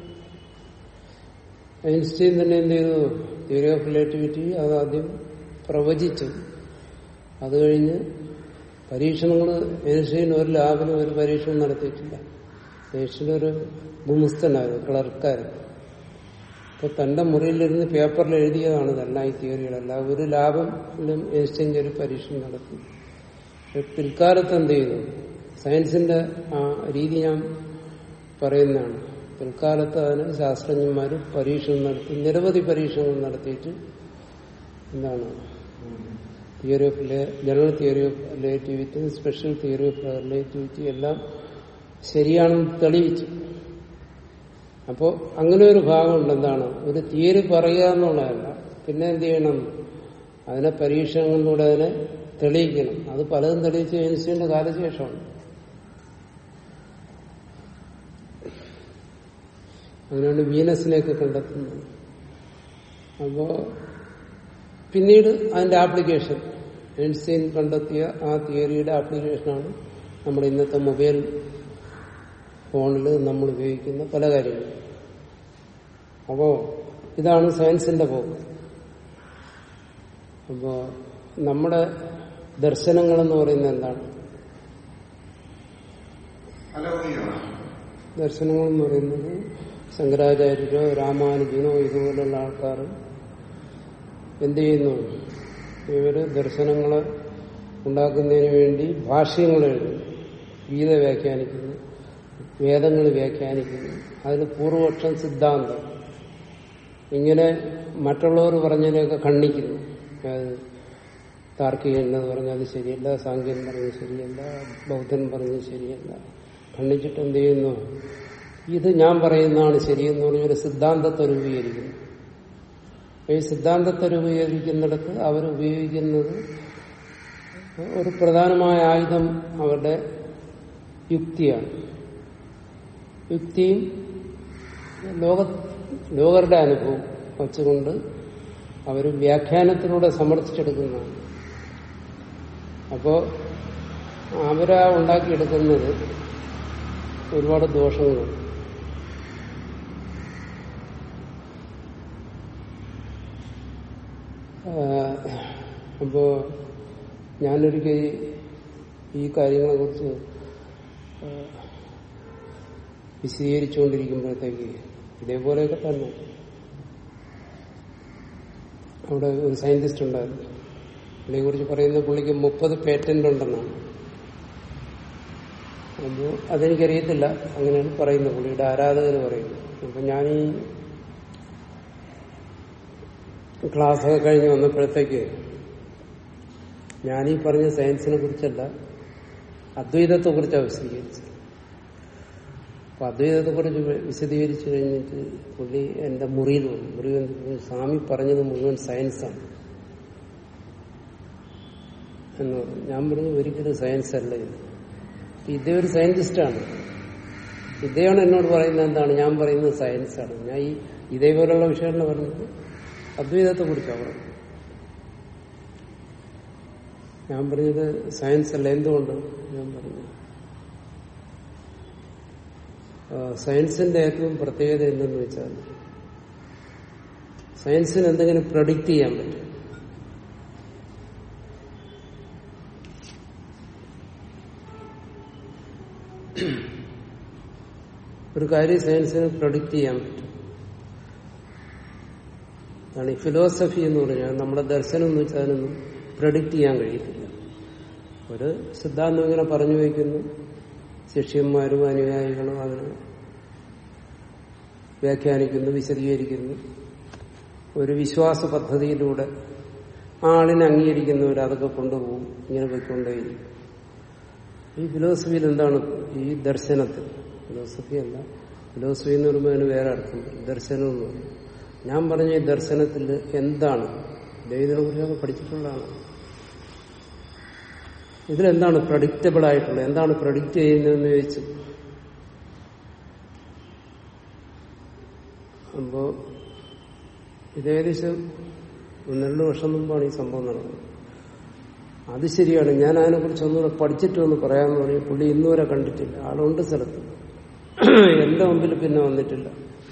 ഐൻസ്റ്റീൻ തന്നെ എന്ത് ചെയ്തു തിയറി ഓഫ് റിലേറ്റിവിറ്റി അത് ആദ്യം പ്രവചിച്ചു അത് കഴിഞ്ഞ് പരീക്ഷണങ്ങൾ ഐൻസ്റ്റീൻ ഒരു ലാബിലും ഒരു പരീക്ഷണം നടത്തിയിട്ടില്ല ഐൻസ്റ്റീൻ ഒരു ഭൂമിസ്ഥനായിരുന്നു ക്ലർക്കായിരുന്നു അപ്പൊ തന്റെ മുറിയിലിരുന്ന് പേപ്പറിൽ എഴുതിയതാണ് ഇതെല്ലാം ഈ തിയറികളെല്ലാം ഒരു ലാഭം ഐൻസ്റ്റീൻ ഒരു പരീക്ഷണം നടത്തി പക്ഷെ പിൽക്കാലത്ത് എന്ത് ചെയ്തു സയൻസിന്റെ ആ രീതി ഞാൻ പറയുന്നതാണ് പിൽക്കാലത്ത് അതിന് ശാസ്ത്രജ്ഞന്മാർ പരീക്ഷണം നടത്തി നിരവധി പരീക്ഷണങ്ങൾ നടത്തിയിട്ട് എന്താണ് theory of general theory of relativity special theory of relativity എല്ലാം ശരിയാണെന്ന് തെളിയിച്ചു അപ്പോ അങ്ങനെ ഒരു ഭാഗമുണ്ട് എന്താണ് ഒരു തിയറി പറയുക എന്നുള്ളതല്ല പിന്നെ എന്ത് ചെയ്യണം അതിനെ പരീക്ഷണങ്ങളിലൂടെ അതിനെ തെളിയിക്കണം അത് പലതും തെളിയിച്ച് ഐൻസ്റ്റീന്റെ കാലശേഷമാണ് അങ്ങനെയാണ് വീനസിനെയൊക്കെ കണ്ടെത്തുന്നത് അപ്പോ പിന്നീട് അതിന്റെ ആപ്ലിക്കേഷൻ ഐൻസ്റ്റീൻ കണ്ടെത്തിയ ആ തിയറിയുടെ ആപ്ലിക്കേഷനാണ് നമ്മുടെ ഇന്നത്തെ മൊബൈൽ ഫോണിൽ നമ്മൾ ഉപയോഗിക്കുന്ന പല കാര്യങ്ങളും അപ്പോ ഇതാണ് സയൻസിന്റെ പോക്ക് അപ്പോ നമ്മുടെ ദർശനങ്ങളെന്ന് പറയുന്നത് എന്താണ് ദർശനങ്ങൾ എന്ന് പറയുന്നത് ശങ്കരാചാര്യരോ രാമാനുജനോ ഇതുപോലുള്ള ആൾക്കാർ എന്ത് ചെയ്യുന്നു ഇവര് ദർശനങ്ങളെ ഉണ്ടാക്കുന്നതിന് വേണ്ടി ഭാഷ്യങ്ങൾ എഴുതുന്നു ഗീത വ്യാഖ്യാനിക്കുന്നു വേദങ്ങൾ വ്യാഖ്യാനിക്കുന്നു അതിൽ പൂർവപക്ഷം സിദ്ധാന്തം ഇങ്ങനെ മറ്റുള്ളവർ പറഞ്ഞതിനെയൊക്കെ ഖണ്ഡിക്കുന്നു അതായത് താർക്കികൻ എന്ന് പറഞ്ഞത് ശരിയല്ല സാങ്കേൻ പറഞ്ഞത് ശരിയല്ല ബൗദ്ധൻ പറഞ്ഞത് ശരിയല്ല ഖണ്ഡിച്ചിട്ട് എന്ത് ചെയ്യുന്നു ഇത് ഞാൻ പറയുന്നതാണ് ശരിയെന്ന് പറഞ്ഞൊരു സിദ്ധാന്തത്തെ രൂപീകരിക്കുന്നു ഈ സിദ്ധാന്തത്തെ രൂപീകരിക്കുന്നിടത്ത് അവർ ഉപയോഗിക്കുന്നത് ഒരു പ്രധാനമായ ആയുധം അവരുടെ യുക്തിയാണ് യുക്തിയും ലോക ലോകരുടെ അനുഭവം വച്ചുകൊണ്ട് അവർ വ്യാഖ്യാനത്തിലൂടെ സമർത്ഥിച്ചെടുക്കുന്നതാണ് അപ്പോ അവരാ ഉണ്ടാക്കിയെടുക്കുന്നത് ഒരുപാട് ദോഷങ്ങളുണ്ട് അപ്പോ ഞാനൊരിക്കൽ ഈ കാര്യങ്ങളെ കുറിച്ച് വിശദീകരിച്ചുകൊണ്ടിരിക്കുമ്പോഴത്തേക്ക് ഇതേപോലെയൊക്കെ തന്നെ അവിടെ ഒരു സയന്റിസ്റ്റ് ഉണ്ടായിരുന്നു പുള്ളിയെ കുറിച്ച് പറയുന്ന പുള്ളിക്ക് മുപ്പത് പേറ്റന്റ് ഉണ്ടെന്നാണ് അപ്പോൾ അതെനിക്കറിയത്തില്ല അങ്ങനെയാണ് പറയുന്നത് പുള്ളിയുടെ ആരാധകർ പറയുന്നത് അപ്പൊ ഞാനീ ക്ലാസ്സൊക്കെ കഴിഞ്ഞ് വന്നപ്പോഴത്തേക്ക് ഞാനീ പറഞ്ഞ സയൻസിനെ കുറിച്ചല്ല അദ്വൈതത്തെ കുറിച്ചാണ് വിശദീകരിച്ചത് അപ്പൊ അദ്വൈതത്തെ കുറിച്ച് വിശദീകരിച്ചു കഴിഞ്ഞിട്ട് പുള്ളി എന്റെ മുറിയിൽ വന്നു മുറി വന്നു സ്വാമി പറഞ്ഞത് മുഴുവൻ സയൻസാണ് എന്ന് പറഞ്ഞു ഞാൻ പറഞ്ഞു ഒരിക്കലും സയൻസ് അല്ല ഇത് ഇതേ ഒരു സയന്റിസ്റ്റാണ് ഇദ്ദേഹമാണ് എന്നോട് പറയുന്നത് എന്താണ് ഞാൻ പറയുന്നത് സയൻസാണ് ഞാൻ ഈ ഇതേപോലുള്ള വിഷയങ്ങൾ പറഞ്ഞത് അദ്വൈതത്തെ കുറിച്ചാണ് പറഞ്ഞത് ഞാൻ പറഞ്ഞത് സയൻസ് അല്ല എന്തുകൊണ്ട് ഞാൻ പറഞ്ഞു ആ, സയൻസിന്റെ ഏറ്റവും പ്രത്യേകത എന്തെന്ന് വെച്ചാൽ സയൻസിന് എന്തെങ്കിലും പ്രഡിക്റ്റ് ചെയ്യാൻ പറ്റും ഒരു കാര്യം സയൻസിന് പ്രഡിക്റ്റ് ചെയ്യാൻ പറ്റും അതാണ് ഈ ഫിലോസഫി എന്ന് പറഞ്ഞാൽ നമ്മുടെ ദർശനം എന്ന് വെച്ചാൽ അതിനൊന്നും പ്രഡിക്റ്റ് ചെയ്യാൻ കഴിയത്തില്ല ഒരു സിദ്ധാന്തം ഇങ്ങനെ പറഞ്ഞു വയ്ക്കുന്നു ശിഷ്യന്മാരും അനുയായികളും അതിനെ വ്യാഖ്യാനിക്കുന്നു വിശദീകരിക്കുന്നു ഒരു വിശ്വാസ പദ്ധതിയിലൂടെ ആ ആളിനെ അംഗീകരിക്കുന്നവർ അതൊക്കെ കൊണ്ടുപോകും ഇങ്ങനെ പോയിക്കൊണ്ടേയിരിക്കും ഈ ഫിലോസഫിയിൽ എന്താണ് ഈ ദർശനത്തിൽ ഫിലോസഫി അല്ല ഫിലോസഫി എന്ന് പറയുമ്പോൾ അതിന് വേറെ അർത്ഥം വരും. ദർശനം എന്ന് പറയും ഞാൻ പറഞ്ഞ ഈ ദർശനത്തിൽ എന്താണ് ദൈവത്തിനെ കുറിച്ചൊക്കെ പഠിച്ചിട്ടുള്ളതാണ് ഇതിലെന്താണ് പ്രഡിക്റ്റബിൾ ആയിട്ടുള്ളത് എന്താണ് പ്രഡിക്റ്റ് ചെയ്യുന്നതെന്ന് ചോദിച്ചു അപ്പോ ഇത് ഏകദേശം ഒന്ന് രണ്ട് വർഷം മുമ്പാണ് ഈ സംഭവം നടന്നത് അത് ശരിയാണ് ഞാൻ അതിനെക്കുറിച്ച് ഒന്നുകൂടെ പഠിച്ചിട്ട് ഒന്ന് പറയാമെന്ന് പറയും പുള്ളി ഇന്നുവരെ കണ്ടിട്ടില്ല ആളുണ്ട് സ്ഥലത്ത് എന്റെ മുമ്പിൽ പിന്നെ വന്നിട്ടില്ല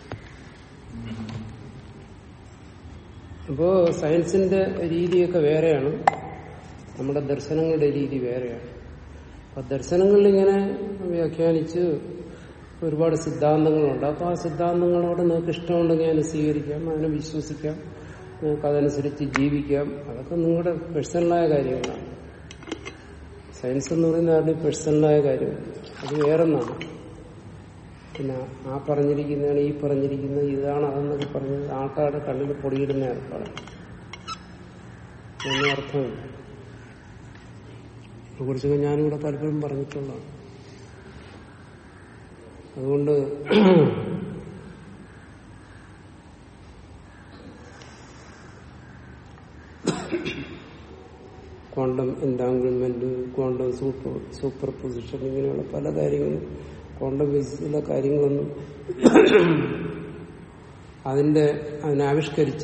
അപ്പോ സയൻസിന്റെ രീതിയൊക്കെ വേറെയാണ് നമ്മുടെ ദർശനങ്ങളുടെ രീതി വേറെയാണ് അപ്പൊ ദർശനങ്ങളിൽ ഇങ്ങനെ വ്യാഖ്യാനിച്ച് ഒരുപാട് സിദ്ധാന്തങ്ങളുണ്ട് അപ്പൊ ആ സിദ്ധാന്തങ്ങളോട് നിങ്ങൾക്ക് ഇഷ്ടമുണ്ടെങ്കിൽ അതിനെ സ്വീകരിക്കാം അതിനെ വിശ്വസിക്കാം നിങ്ങൾക്ക് അതനുസരിച്ച് ജീവിക്കാം അതൊക്കെ നിങ്ങളുടെ പേഴ്സണലായ കാര്യങ്ങളാണ് സയൻസ് എന്ന് പറയുന്ന ആരുടെ പേഴ്സണലായ കാര്യം അത് വേറൊന്നാണ് പിന്നെ ആ പറഞ്ഞിരിക്കുന്നതാണ് ഈ പറഞ്ഞിരിക്കുന്നത് ഇതാണ് അതെന്നൊക്കെ പറഞ്ഞത് ആൾക്കാരുടെ കണ്ണിൽ പൊടിയിടുന്ന ഏർപ്പാടാണ് എന്ന അർത്ഥമില്ല അതിനെക്കുറിച്ചൊക്കെ ഞാനിവിടെ പലപ്പോഴും പറഞ്ഞിട്ടുള്ളതാണ് അതുകൊണ്ട് quantum entanglement quantum super superposition ഇങ്ങനെയുള്ള പല കാര്യങ്ങളും ക്വാണ്ടം ഫിസിക്സിലെ കാര്യങ്ങളൊന്നും അതിന്റെ അതിനെ ആവിഷ്കരിച്ച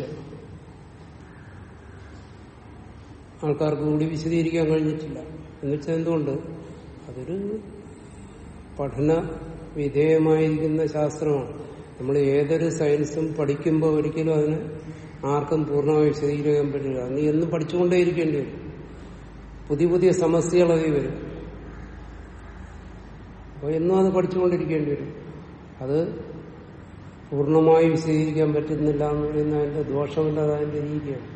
ആൾക്കാർക്ക് കൂടി വിശദീകരിക്കാൻ കഴിഞ്ഞിട്ടില്ല എന്നുവെച്ചാൽ എന്തുകൊണ്ട് അതൊരു പഠന വിധേയമായിരിക്കുന്ന ശാസ്ത്രമാണ് നമ്മൾ ഏതൊരു സയൻസും പഠിക്കുമ്പോൾ ഒരിക്കലും അതിന് ആർക്കും പൂർണ്ണമായി വിശദീകരിക്കാൻ പറ്റില്ല നീ എന്നും പഠിച്ചുകൊണ്ടേയിരിക്കേണ്ടി വരും പുതിയ പുതിയ സമസ്യകൾ അതിൽ വരും അപ്പോൾ എന്നും അത് പഠിച്ചുകൊണ്ടിരിക്കേണ്ടി വരും അത് പൂർണ്ണമായി വിശദീകരിക്കാൻ പറ്റുന്നില്ല എന്ന് പറയുന്ന അതിന്റെ ദോഷമില്ലാതെ അതിന്റെ രീതിയാണ്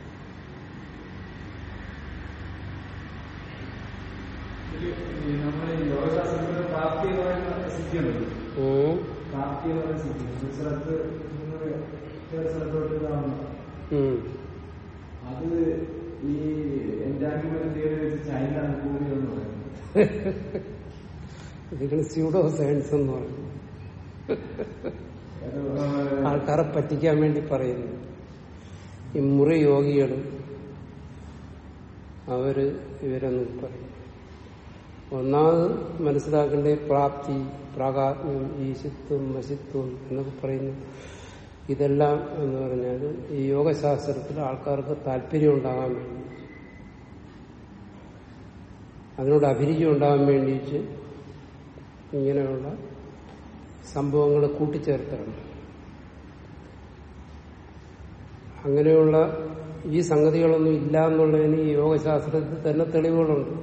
ഈ നമ്മുടെ ഈ യോഗശാസ്ത്രത്തിൽ പ്രാപ്തി എന്ന് പറയുന്ന സിദ്ധിയുണ്ട് ഉം. പ്രാപ്തി എന്ന് പറയുന്ന സിദ്ധി ഒരു സ്ഥലത്ത് നിന്ന് വേറെ സ്ഥലത്തോട്ട് ഇതാവുന്നു ഉം. അത് ഈ എൻഡാങ്ക്മെന്റ് തിയറി വെച്ച് ചൈന കൂടിയെന്ന് പറയുന്നത് ഇതിന് സ്യൂഡോ സയൻസ് എന്ന് പറയും അത്, ഏഹ്, ആൾക്കാരെ പറ്റിക്കാൻ വേണ്ടി പറയുന്നു ഈ മുറി യോഗികൾ അവര് ഇവരൊന്നും പറയും ഒന്നാമത് മനസ്സിലാക്കേണ്ട പ്രാപ്തി പ്രാകാത്മ്യം ഈശിത്വം വശിത്വം എന്നൊക്കെ പറയുന്നു ഇതെല്ലാം എന്ന് പറഞ്ഞാൽ ഈ യോഗശാസ്ത്രത്തിൽ ആൾക്കാർക്ക് താല്പര്യം ഉണ്ടാകാൻ വേണ്ടി അതിനോട് അഭിരുചി ഉണ്ടാകാൻ വേണ്ടിയിട്ട് ഇങ്ങനെയുള്ള സംഭവങ്ങൾ കൂട്ടിച്ചേർത്താണ് അങ്ങനെയുള്ള ഈ സംഗതികളൊന്നും ഇല്ല എന്നുള്ളതിന് ഈ യോഗശാസ്ത്രത്തിൽ തന്നെ തെളിവുകളുണ്ട്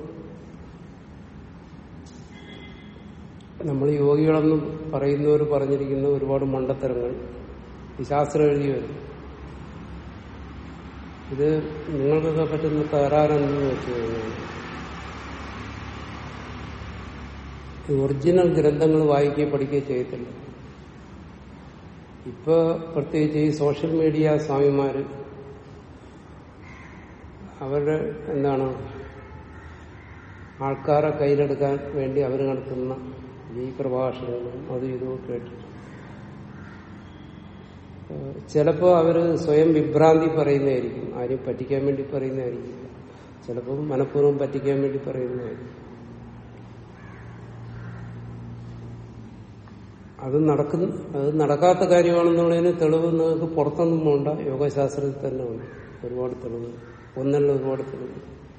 നമ്മൾ യോഗികളെന്നും പറയുന്നവർ പറഞ്ഞിരിക്കുന്ന ഒരുപാട് മണ്ടത്തരങ്ങൾ ഈ ശാസ്ത്രം എഴുതിയവർ ഇത് നിങ്ങൾക്കൊക്കെ പറ്റുന്ന തകരാറെന്ന് വെച്ച് കഴിഞ്ഞാൽ ഈ ഒറിജിനൽ ഗ്രന്ഥങ്ങൾ വായിക്കുകയോ പഠിക്കുകയോ ചെയ്യത്തില്ല ഇപ്പൊ പ്രത്യേകിച്ച് ഈ സോഷ്യൽ മീഡിയ സ്വാമിമാര് അവരുടെ എന്താണ് ആൾക്കാരെ കയ്യിലെടുക്കാൻ വേണ്ടി അവർ നടത്തുന്ന ഈ പ്രഭാഷണങ്ങളും അതും ഇതും കേട്ടിട്ട് ഏഹ് ചിലപ്പോ അവര് സ്വയം വിഭ്രാന്തി പറയുന്നതായിരിക്കും ആരെയും പറ്റിക്കാൻ വേണ്ടി പറയുന്നതായിരിക്കും ചിലപ്പോൾ മനഃപൂർവ്വം പറ്റിക്കാൻ വേണ്ടി പറയുന്നതായിരിക്കും അത് നടക്കുന്ന അത് നടക്കാത്ത കാര്യമാണെന്നുള്ളതിന് തെളിവ് നിങ്ങൾക്ക് പുറത്തൊന്നും പോണ്ട യോഗശാസ്ത്രത്തിൽ തന്നെ ഉണ്ട് ഒരുപാട് തെളിവ് ഒന്നല്ല ഒരുപാട് തെളിവ്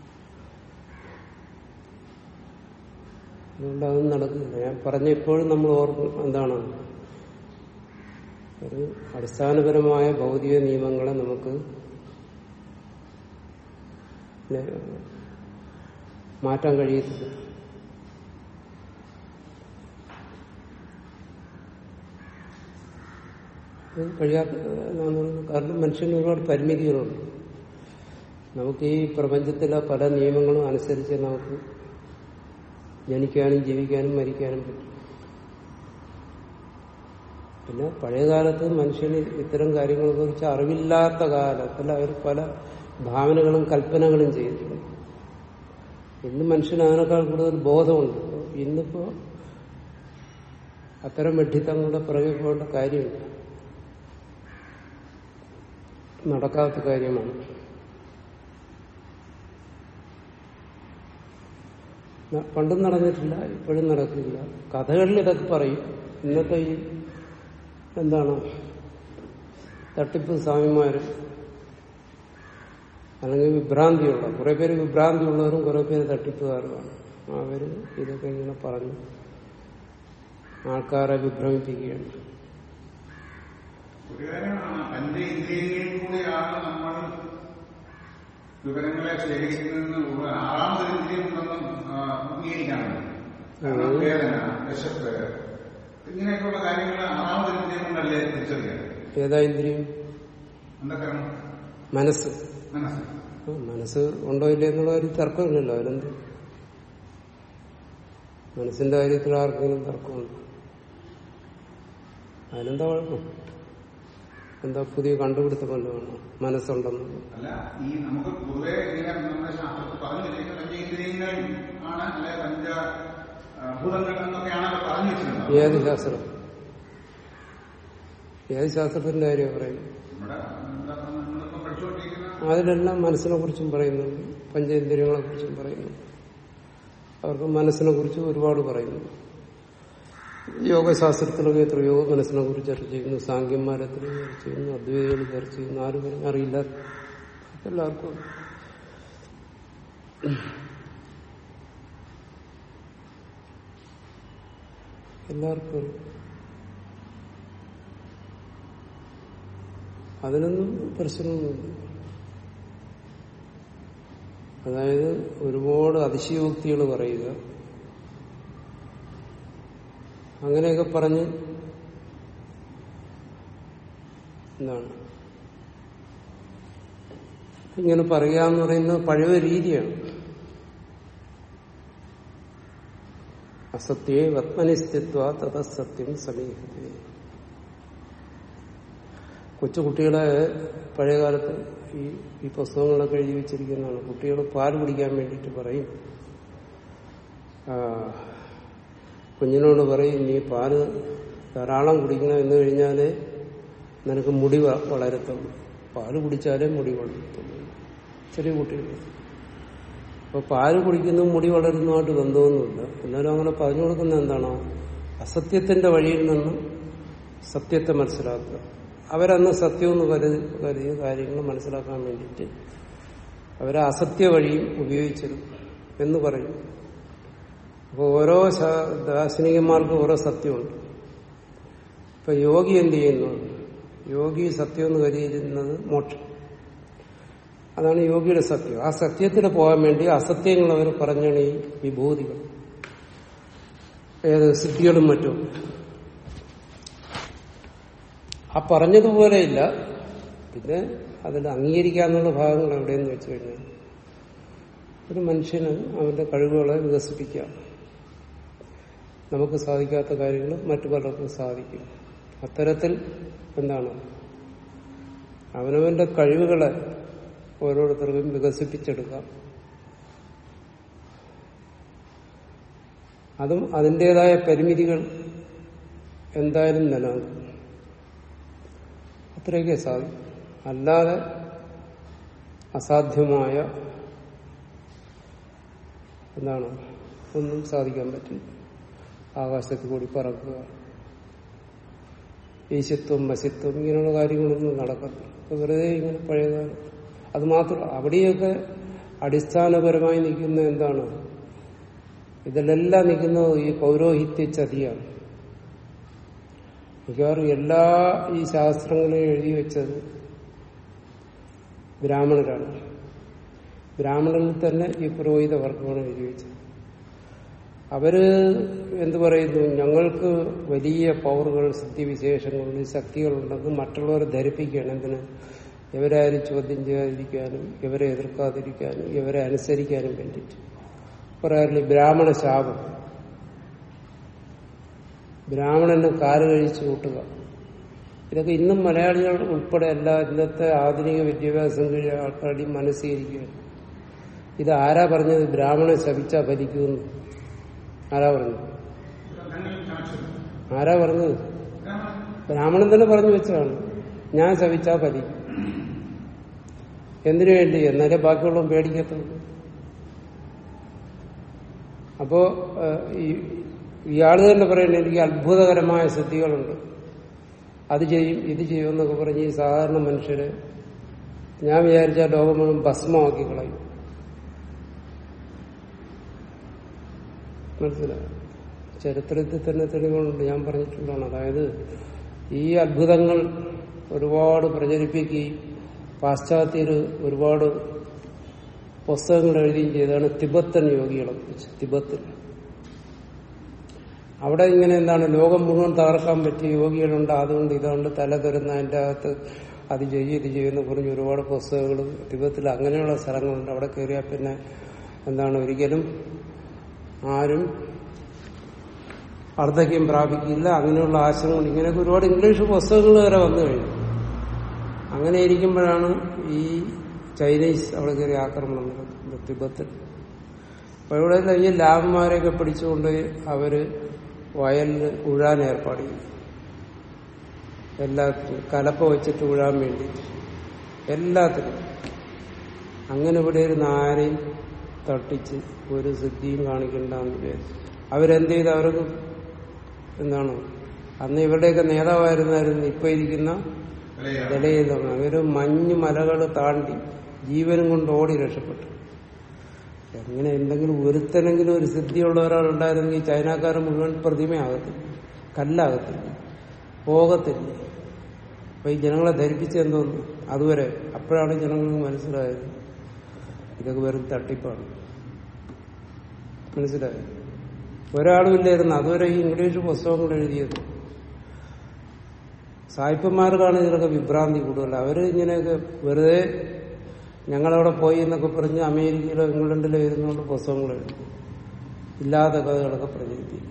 അതുകൊണ്ട് അതൊന്നും നടക്കുന്നില്ല ഞാൻ പറഞ്ഞ ഇപ്പോഴും നമ്മൾ ഓർക്കും എന്താണ് ഒരു അടിസ്ഥാനപരമായ ഭൗതിക നിയമങ്ങളെ നമുക്ക് നെ- മാറ്റാൻ കഴിയത്തില്ല അത് കഴിയാത്ത എന്നാണ് പറയുന്നത്. കാരണം മനുഷ്യന് ഒരുപാട് പരിമിതികളുണ്ട് നമുക്ക് ഈ പ്രപഞ്ചത്തിലെ പല നിയമങ്ങളും അനുസരിച്ച് നമുക്ക് ജനിക്കാനും ജീവിക്കാനും മരിക്കാനും പറ്റും പിന്നെ പഴയ കാലത്ത് മനുഷ്യന് ഇത്തരം കാര്യങ്ങളെ കുറിച്ച് അറിവില്ലാത്ത കാലത്തിൽ അവർ പല ഭാവനകളും കൽപ്പനകളും ചെയ്തിട്ടുണ്ട് ഇന്ന് മനുഷ്യന് അതിനേക്കാൾ കൂടുതൽ ബോധമുണ്ട് ഇന്നിപ്പോ അത്തരം വെട്ടിത്തങ്ങളുടെ പിറകെ പോകേണ്ട കാര്യമില്ല നടക്കാത്ത കാര്യമാണ് ന- പണ്ടും നടന്നിട്ടില്ല ഇപ്പോഴും നടക്കില്ല കഥകളിൽ ഇതൊക്കെ പറയും ഇന്നത്തെ ഈ എന്താണ് തട്ടിപ്പ് സ്വാമിമാര് അല്ലെങ്കിൽ വിഭ്രാന്തിയുള്ള കുറെ പേര് വിഭ്രാന്തിയുള്ളവരും കുറെ പേര് തട്ടിപ്പുകാരുമാണ് അവര് ഇതൊക്കെ ഇങ്ങനെ പറഞ്ഞു ആൾക്കാരെ വിഭ്രമിപ്പിക്കുകയാണ് ഒരു കാര്യമാണ് പഞ്ചേന്ദ്രിയങ്ങളിൽ കൂടെയാണ് നമ്മൾ വിവരങ്ങളെ ശേഖരിക്കുന്നതെന്ന് ഉള്ള ആറാമതൊരു ഇന്ദ്രിയം ഉണ്ടെന്നും ആ, അംഗീകരിക്കാറുണ്ട് കാരണം ഉം. വേദന വിശപ്പ് ഇങ്ങനെയൊക്കെയുള്ള കാര്യങ്ങൾ ആറാമതൊരു ഇന്ദ്രിയം കൊണ്ടല്ലേ തിരിച്ചറിയാം ഏതാ ഇന്ദ്രിയം എന്തൊക്കെ മനസ്സ് മനസ്സ് ആ, മനസ്സ് ഉണ്ടോ ഇല്ലേ എന്നുള്ള ഒരു തർക്കമില്ലല്ലോ അതിലെന്ത് മനസ്സിന്റെ കാര്യത്തിൽ ആർക്കെങ്കിലും തർക്കമുണ്ട് അതിനെന്താ കുഴപ്പം എന്താ പുതിയ കണ്ടുപിടുത്തം വല്ലതുമാണ് മനസ്സുണ്ടെന്ന് അല്ല ഈ നമുക്ക് പൊതുവെ ഇങ്ങനെ നമ്മുടെ ശാസ്ത്രത്തിൽ പറഞ്ഞു വെച്ചിരിക്കുന്ന പഞ്ചേന്ദ്രിയങ്ങൾ ആണ് അല്ലെ പഞ്ച ആ, ഭൂതങ്ങൾ എന്നൊക്കെയാണ് പറഞ്ഞു വെച്ചിട്ടുള്ളത് ഏത് ശാസ്ത്രം ഏത് ശാസ്ത്രത്തിന്റെ കാര്യമാണ് പറയുന്നത് നമ്മുടെ എന്താ പറയുക, നമ്മളിപ്പം പഠിച്ചുകൊണ്ടിരിക്കുന്ന അതിലെല്ലാം മനസ്സിനെ കുറിച്ചും പറയുന്നുണ്ട് പഞ്ചേന്ദ്രിയങ്ങളെ കുറിച്ചും പറയുന്നു അവർക്ക് മനസ്സിനെ കുറിച്ച് ഒരുപാട് പറയുന്നു യോഗശാസ്ത്രത്തിലൊക്കെ എത്രയോ മനസ്സിനെ കുറിച്ച് ചർച്ച ചെയ്യുന്നു സാങ്കന്മാർ എത്രയോ ചർച്ച ചെയ്യുന്നു അദ്വൈതികൾ ചർച്ച ചെയ്യുന്നു ആരും പറഞ്ഞു അറിയില്ല എല്ലാവർക്കും അറിയാം. എല്ലാവർക്കും അറിയാം. അതിനൊന്നും പ്രശ്നമൊന്നുമില്ല അതായത് ഒരുപാട് അതിശയോക്തികൾ പറയുക അങ്ങനെയൊക്കെ പറഞ്ഞ് എന്താണ് ഇങ്ങനെ പറയുക എന്ന് പറയുന്നത് പഴയ രീതിയാണ് അസത്യേ വത്മനിസ്ഥിത്വ തഥസത്യം സമീഹത്തെ കൊച്ചുകുട്ടികളെ പഴയകാലത്ത് ഈ ഈ പുസ്തകങ്ങളൊക്കെ എഴുതി വെച്ചിരിക്കുന്നതാണ് കുട്ടികൾ പാൽ കുടിക്കാൻ വേണ്ടിയിട്ട് പറയും ആ, കുഞ്ഞിനോട് പറയും നീ പാല് ധാരാളം കുടിക്കണം എന്ന് കഴിഞ്ഞാലേ നിനക്ക് മുടി വ- വളരത്തുള്ളൂ പാല് കുടിച്ചാലേ മുടി വളരത്തുള്ളൂ ചെറിയ കുട്ടികൾ അപ്പൊ പാല് കുടിക്കുന്നതും മുടി വളരുന്നതുമായിട്ട് ബന്ധമൊന്നുമില്ല എന്നാലും അങ്ങനെ പറഞ്ഞു കൊടുക്കുന്നത് എന്താണോ അസത്യത്തിന്റെ വഴിയിൽ നിന്നും സത്യത്തെ മനസ്സിലാക്കുക അവരന്ന് സത്യമെന്ന് കരുതി കരുതിയ കാര്യങ്ങൾ മനസ്സിലാക്കാൻ വേണ്ടിയിട്ട് അവരെ അസത്യ വഴിയും ഉപയോഗിച്ചിരുന്നു എന്ന് പറയും അപ്പോൾ ഓരോ ശാ- ദാർശനികന്മാർക്കും ഓരോ സത്യമുണ്ട് ഇപ്പൊ യോഗി എന്ത് ചെയ്യുന്നു യോഗി സത്യം എന്ന് കരുതിയിരുന്നത് മോക്ഷം അതാണ് യോഗിയുടെ സത്യം ആ സത്യത്തിൽ പോകാൻ വേണ്ടി അസത്യങ്ങൾ അവർ പറഞ്ഞാണ് ഈ വിഭൂതികൾ ഏത് സിദ്ധികളും മറ്റും ആ പറഞ്ഞതുപോലെയില്ല പിന്നെ അതിൽ അംഗീകരിക്കാന്നുള്ള ഭാഗങ്ങൾ എവിടെയെന്ന് വെച്ച് കഴിഞ്ഞാൽ ഒരു മനുഷ്യന് അവന്റെ കഴിവുകളെ വികസിപ്പിക്കാം നമുക്ക് സാധിക്കാത്ത കാര്യങ്ങൾ മറ്റു പലർക്കും സാധിക്കും അത്തരത്തിൽ എന്താണ് അവനവന്റെ കഴിവുകളെ ഓരോരുത്തർക്കും വികസിപ്പിച്ചെടുക്കാം അതും അതിൻ്റെതായ പരിമിതികൾ എന്തായാലും നിലനിൽക്കും അത്രയൊക്കെ സാധിക്കും അല്ലാതെ അസാധ്യമായ എന്താണ് ഒന്നും സാധിക്കാൻ പറ്റില്ല ആകാശത്തിൽ കൂടി പറക്കുക ഈശത്വം വശത്വം ഇങ്ങനെയുള്ള കാര്യങ്ങളൊന്നും നടക്കത്തില്ല അപ്പൊ വെറുതെ ഇങ്ങനെ പഴയകാലം അത് മാത്രം അവിടെയൊക്കെ അടിസ്ഥാനപരമായി നിൽക്കുന്ന എന്താണ് ഇതിലെല്ലാം നിൽക്കുന്നത് ഈ പൗരോഹിത്യ ചതിയാണ് മിക്കവാറും എല്ലാ ഈ ശാസ്ത്രങ്ങളെയും എഴുതി വെച്ചത് ബ്രാഹ്മണരാണ് ബ്രാഹ്മണരിൽ തന്നെ ഈ പുരോഹിത വർഗമാണ് എഴുതി വെച്ചത് അവര് എന്തു പറയുന്നു ഞങ്ങൾക്ക് വലിയ പവറുകൾ സിദ്ധിവിശേഷങ്ങളുണ്ട് ശക്തികളുണ്ടെന്ന് മറ്റുള്ളവരെ ധരിപ്പിക്കുകയാണ് എന്തിന് ഇവരാരും ചോദ്യം ചെയ്യാതിരിക്കാനും ഇവരെ എതിർക്കാതിരിക്കാനും ഇവരെ അനുസരിക്കാനും വേണ്ടിയിട്ട് പറയാറില്ല ബ്രാഹ്മണ ശാപം ബ്രാഹ്മണന് കാല് കഴിച്ചു കൂട്ടുക ഇതൊക്കെ ഇന്നും മലയാളികൾ ഉൾപ്പെടെ എല്ലാ ഇന്നത്തെ ആധുനിക വിദ്യാഭ്യാസം കഴിയ ആൾക്കാരുടെയും മനസ്സീകരിക്കുകയാണ് ഇത് ആരാ പറഞ്ഞത് ബ്രാഹ്മണൻ ശപിച്ചാ ഫലിക്കുമെന്ന് ആരാ പറഞ്ഞത് ഗ്രന്ഥങ്ങളിൽ കാണിച്ചത് ആരാ പറഞ്ഞത് ബ്രാഹ്മണൻ തന്നെ പറഞ്ഞു വെച്ചതാണ് ഞാൻ ശപിച്ചാ ഫലിക്കും എന്തിനു വേണ്ടി എന്നാലേ ബാക്കിയുള്ളവൻ പേടിക്കത്തുള്ളൂ അപ്പോ ഏഹ്, ഈ ഇയാള് തന്നെ പറയുന്നത് എനിക്ക് അത്ഭുതകരമായ സിദ്ധികളുണ്ട് അത് ചെയ്യും ഇത് ചെയ്യും എന്നൊക്കെ പറഞ്ഞ് ഈ സാധാരണ മനുഷ്യര് ഞാൻ വിചാരിച്ച ലോകം മുഴുവൻ ഭസ്മമാക്കി കളയും മനസ്സിലായോ ചരിത്രത്തിൽ തന്നെ തെളിവുകളുണ്ട് ഞാൻ പറഞ്ഞിട്ടുള്ളതാണ് അതായത് ഈ അത്ഭുതങ്ങൾ ഒരുപാട് പ്രചരിപ്പിക്കുകയും പാശ്ചാത്യർ ഒരുപാട് പുസ്തകങ്ങൾ എഴുതുകയും ചെയ്തതാണ് തിബത്തൻ യോഗികളെ കുറിച്ച് തിബത്തിൽ അവിടെ ഇങ്ങനെ എന്താണ് ലോകം മുഴുവൻ തകർക്കാൻ പറ്റിയ യോഗികളുണ്ട് അതുകൊണ്ട് ഇതുകൊണ്ട് തല തരുന്ന അതിൻ്റെ അകത്ത് അത് ചെയ്യും ഇത് ചെയ്യുമെന്ന് പറഞ്ഞ് ഒരുപാട് പുസ്തകങ്ങൾ തിബത്തിൽ അങ്ങനെയുള്ള സ്ഥലങ്ങളുണ്ട് അവിടെ കയറിയാൽ പിന്നെ എന്താണ് ഒരിക്കലും ആരും അർദ്ധക്യം പ്രാപിക്കില്ല അങ്ങനെയുള്ള ആശയങ്ങൾ ഇങ്ങനെയൊക്കെ ഒരുപാട് ഇംഗ്ലീഷ് പുസ്തകങ്ങൾ വരെ വന്നു കഴിഞ്ഞു അങ്ങനെ ഇരിക്കുമ്പോഴാണ് ഈ ചൈനീസ് അവിടെ കയറി ആക്രമണം നടക്കുന്നത് തിബത്തിൽ അപ്പൊ ഇവിടെ ഈ ലാഭന്മാരെയൊക്കെ പിടിച്ചുകൊണ്ട് അവര് വയലിൽ ഉഴാൻ ഏർപ്പാട് ചെയ്തു എല്ലാത്തിനും കലപ്പ വെച്ചിട്ട് ഉഴാൻ വേണ്ടി എല്ലാത്തിനും അങ്ങനെ ഇവിടെ ഇരുന്ന് ആരെയും തട്ടിച്ച് ഒരു സിദ്ധിയും കാണിക്കണ്ടെന്ന് വിചാരിച്ചു അവരെന്ത് ചെയ്ത് അവർക്ക് എന്താണ് അന്ന് ഇവരുടെയൊക്കെ നേതാവായിരുന്നായിരുന്നു ഇപ്പൊ ഇരിക്കുന്ന വിലയാണ് നിലയിലാണ് അവര് മഞ്ഞ് മലകൾ താണ്ടി ജീവനും കൊണ്ട് ഓടി രക്ഷപ്പെട്ടു എങ്ങനെ എന്തെങ്കിലും ഒരുത്തനെങ്കിലും ഒരു സിദ്ധിയുള്ള ഒരാളുണ്ടായിരുന്നെങ്കിൽ ചൈനക്കാർ മുഴുവൻ പ്രതിമയാകത്തില്ല കല്ലാകത്തില്ല പോകത്തില്ല അപ്പൊ ഈ ജനങ്ങളെ ധരിപ്പിച്ച് എന്തോന്നു അതുവരെ അപ്പോഴാണ് ജനങ്ങൾക്ക് മനസ്സിലായത് ഇതൊക്കെ വെറും തട്ടിപ്പാണ് മനസ്സിലായത് ഒരാളും ഇല്ലായിരുന്നു അതുവരെ ഈ ഇംഗ്ലീഷ് പുസ്തകങ്ങൾ എഴുതിയത് സായിപ്പന്മാർക്കാണ് ഇതിലൊക്കെ വിഭ്രാന്തി കൂടുതൽ അവര് ഇങ്ങനെയൊക്കെ വെറുതെ ഞങ്ങളവിടെ പോയി എന്നൊക്കെ പറഞ്ഞ് അമേരിക്കയിലോ ഇംഗ്ലണ്ടിലോ ഇരുന്നുകൊണ്ട് പുസ്തകങ്ങൾ എഴുതും ഇല്ലാത്ത കഥകളൊക്കെ പ്രചരിപ്പിക്കും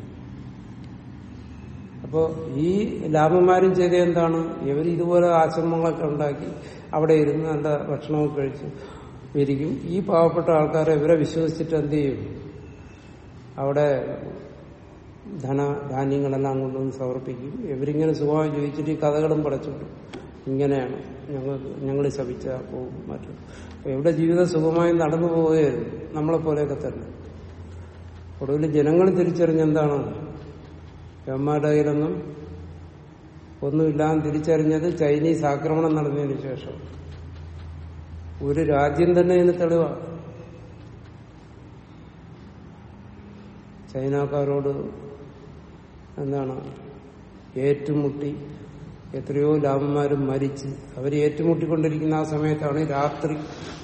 അപ്പോ ഈ ലാഭന്മാരും ചെയ്ത എന്താണ് ഇവർ ഇതുപോലെ ആശ്രമങ്ങളൊക്കെ ഉണ്ടാക്കി അവിടെ ഇരുന്ന് നല്ല ഭക്ഷണമൊക്കെ കഴിച്ച് ഇരിക്കും ഈ പാവപ്പെട്ട ആൾക്കാരെ ഇവരെ വിശ്വസിച്ചിട്ട് എന്ത് ചെയ്യും അവിടെ ധനധാന്യങ്ങളെല്ലാം കൊണ്ടുവന്ന് സമർപ്പിക്കും ഇവരിങ്ങനെ സുഖമായി ജീവിച്ചിട്ട് ഈ കഥകളും പടച്ചുണ്ട് ഇങ്ങനെയാണ് ഞങ്ങൾ ഞങ്ങൾ ശപിച്ച പോകും മറ്റും അപ്പൊ ഇവിടെ ജീവിതം സുഖമായി നടന്നു പോവുകയായിരുന്നു നമ്മളെ പോലെയൊക്കെ തന്നെ ഒടുവിൽ ജനങ്ങൾ തിരിച്ചറിഞ്ഞെന്താണ് യവന്മാരുടെ കയ്യിലൊന്നും ഒന്നുമില്ലാന്ന് തിരിച്ചറിഞ്ഞത് ചൈനീസ് ആക്രമണം നടന്നതിന് ശേഷം ഒരു രാജ്യം തന്നെ ഇതിന് തെളിവാണ് ചൈനക്കാരോട് എന്താണ് ഏറ്റുമുട്ടി എത്രയോ ലാഭന്മാരും മരിച്ച് അവർ ഏറ്റുമുട്ടിക്കൊണ്ടിരിക്കുന്ന ആ സമയത്താണ് രാത്രി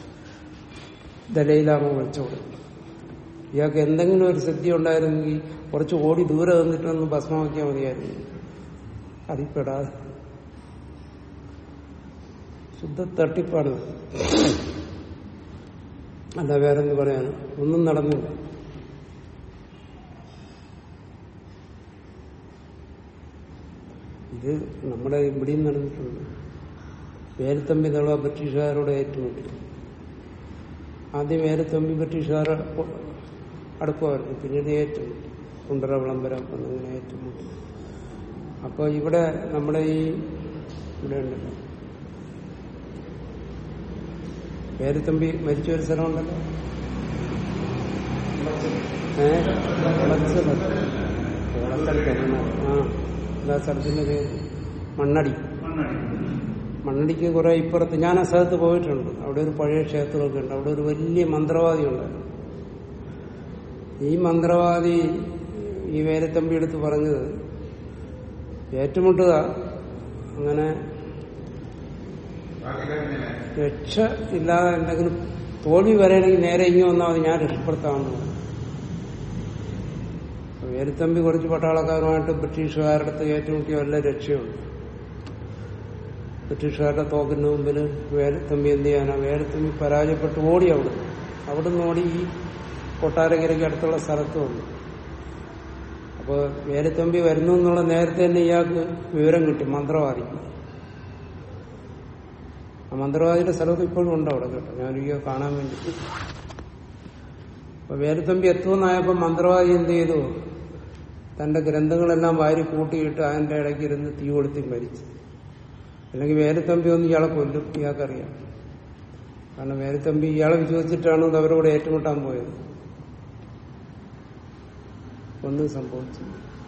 ദലൈലാമ വിളിച്ചോട് ഇയാൾക്ക് എന്തെങ്കിലും ഒരു സിദ്ധി ഉണ്ടായിരുന്നെങ്കിൽ കുറച്ച് ഓടി ദൂരെ നിന്നിട്ടൊന്ന് ഭസ്മമാക്കിയാൽ മതിയായിരുന്നു അതിൽപ്പെടാതെ ശുദ്ധ തട്ടിപ്പാണ് അല്ല വേറെന്ത് പറയാൻ ഒന്നും നടന്നില്ല ഇത് നമ്മുടെ ഇവിടെയും നടന്നിട്ടുണ്ട് വേലുത്തമ്പി തളവ ബ്രിട്ടീഷുകാരോട് ഏറ്റുമുട്ടി ആദ്യം വേലുത്തമ്പി ബ്രിട്ടീഷുകാർ അടുപ്പമായിരുന്നു പിന്നീട് ഏറ്റുമുട്ടി കുണ്ടറ വിളംബരം എന്നിങ്ങനെ ഏറ്റുമുട്ടി അപ്പോൾ ഇവിടെ നമ്മുടെ ഈ ഇവിടെ ഉണ്ടല്ലോ വേലുത്തമ്പി മരിച്ച ഒരു സ്ഥലമുണ്ടല്ലോ ഏഹ് ഓളസ്ഥലത്തല്ല ആ എന്താ സ്ഥലത്തിന്റെ പേര് മണ്ണടി മണ്ണടിക്ക് കുറെ ഇപ്പുറത്ത് ഞാൻ ആ സ്ഥലത്ത് പോയിട്ടുണ്ട് അവിടെ ഒരു പഴയ ക്ഷേത്രമൊക്കെ ഉണ്ട് അവിടെ ഒരു വലിയ മന്ത്രവാദി ഉണ്ടായിരുന്നു ഈ മന്ത്രവാദി ഈ വേലത്തമ്പി എടുത്ത് പറഞ്ഞത് ഏറ്റുമുട്ടുക അങ്ങനെ ബാക്കി കഴിഞ്ഞില്ലേ രക്ഷ ഇല്ലാതെ എന്തെങ്കിലും തോൽവി വരണമെങ്കിൽ നേരെ ഇങ്ങി വന്നാൽ മതി ഞാൻ രക്ഷപ്പെടുത്താമെന്ന് പറഞ്ഞു അപ്പൊ വേലുത്തമ്പി കുറച്ച് പട്ടാളക്കാരുമായിട്ട് ബ്രിട്ടീഷുകാരുടെ അടുത്ത് ഏറ്റുമുട്ടിയ വല്ല രക്ഷയുണ്ട് ബ്രിട്ടീഷുകാരുടെ തോക്കിന് മുമ്പിൽ വേലുത്തമ്പി എന്ത് ചെയ്യാനാ വേലുത്തമ്പി പരാജയപ്പെട്ട് ഓടി അവിടെ അവിടുന്ന് ഓടി ഈ കൊട്ടാരക്കരയ്ക്ക് അടുത്തുള്ള സ്ഥലത്ത് വന്നു അപ്പോൾ വേലുത്തമ്പി വരുന്നു എന്നുള്ള നേരത്തെ തന്നെ ഇയാൾക്ക് വിവരം കിട്ടി മന്ത്രവാദിക്ക് ആ മന്ത്രവാദിയുടെ സ്ഥലത്ത് ഇപ്പോഴും ഉണ്ട് അവിടെ കേട്ടോ ഞാനൊരിക്കൽ കാണാൻ വേണ്ടി അപ്പൊ വേലുത്തമ്പി എത്തുമെന്നായപ്പോ മന്ത്രവാദി എന്ത് ചെയ്തു തന്റെ ഗ്രന്ഥങ്ങളെല്ലാം വാരി കൂട്ടിയിട്ട് അതിന്റെ ഇടയ്ക്ക് ഇരുന്ന് തീ കൊളുത്തി മരിച്ചു അല്ലെങ്കിൽ വേലുത്തമ്പി ഒന്ന് ഇയാളെ കൊല്ലും ഇയാൾക്കറിയാം കാരണം വേലുത്തമ്പി ഇയാളെ വിശ്വസിച്ചിട്ടാണ് ഇത് അവരോട് ഏറ്റുമുട്ടാൻ പോയത് ഒന്നും സംഭവിച്ചു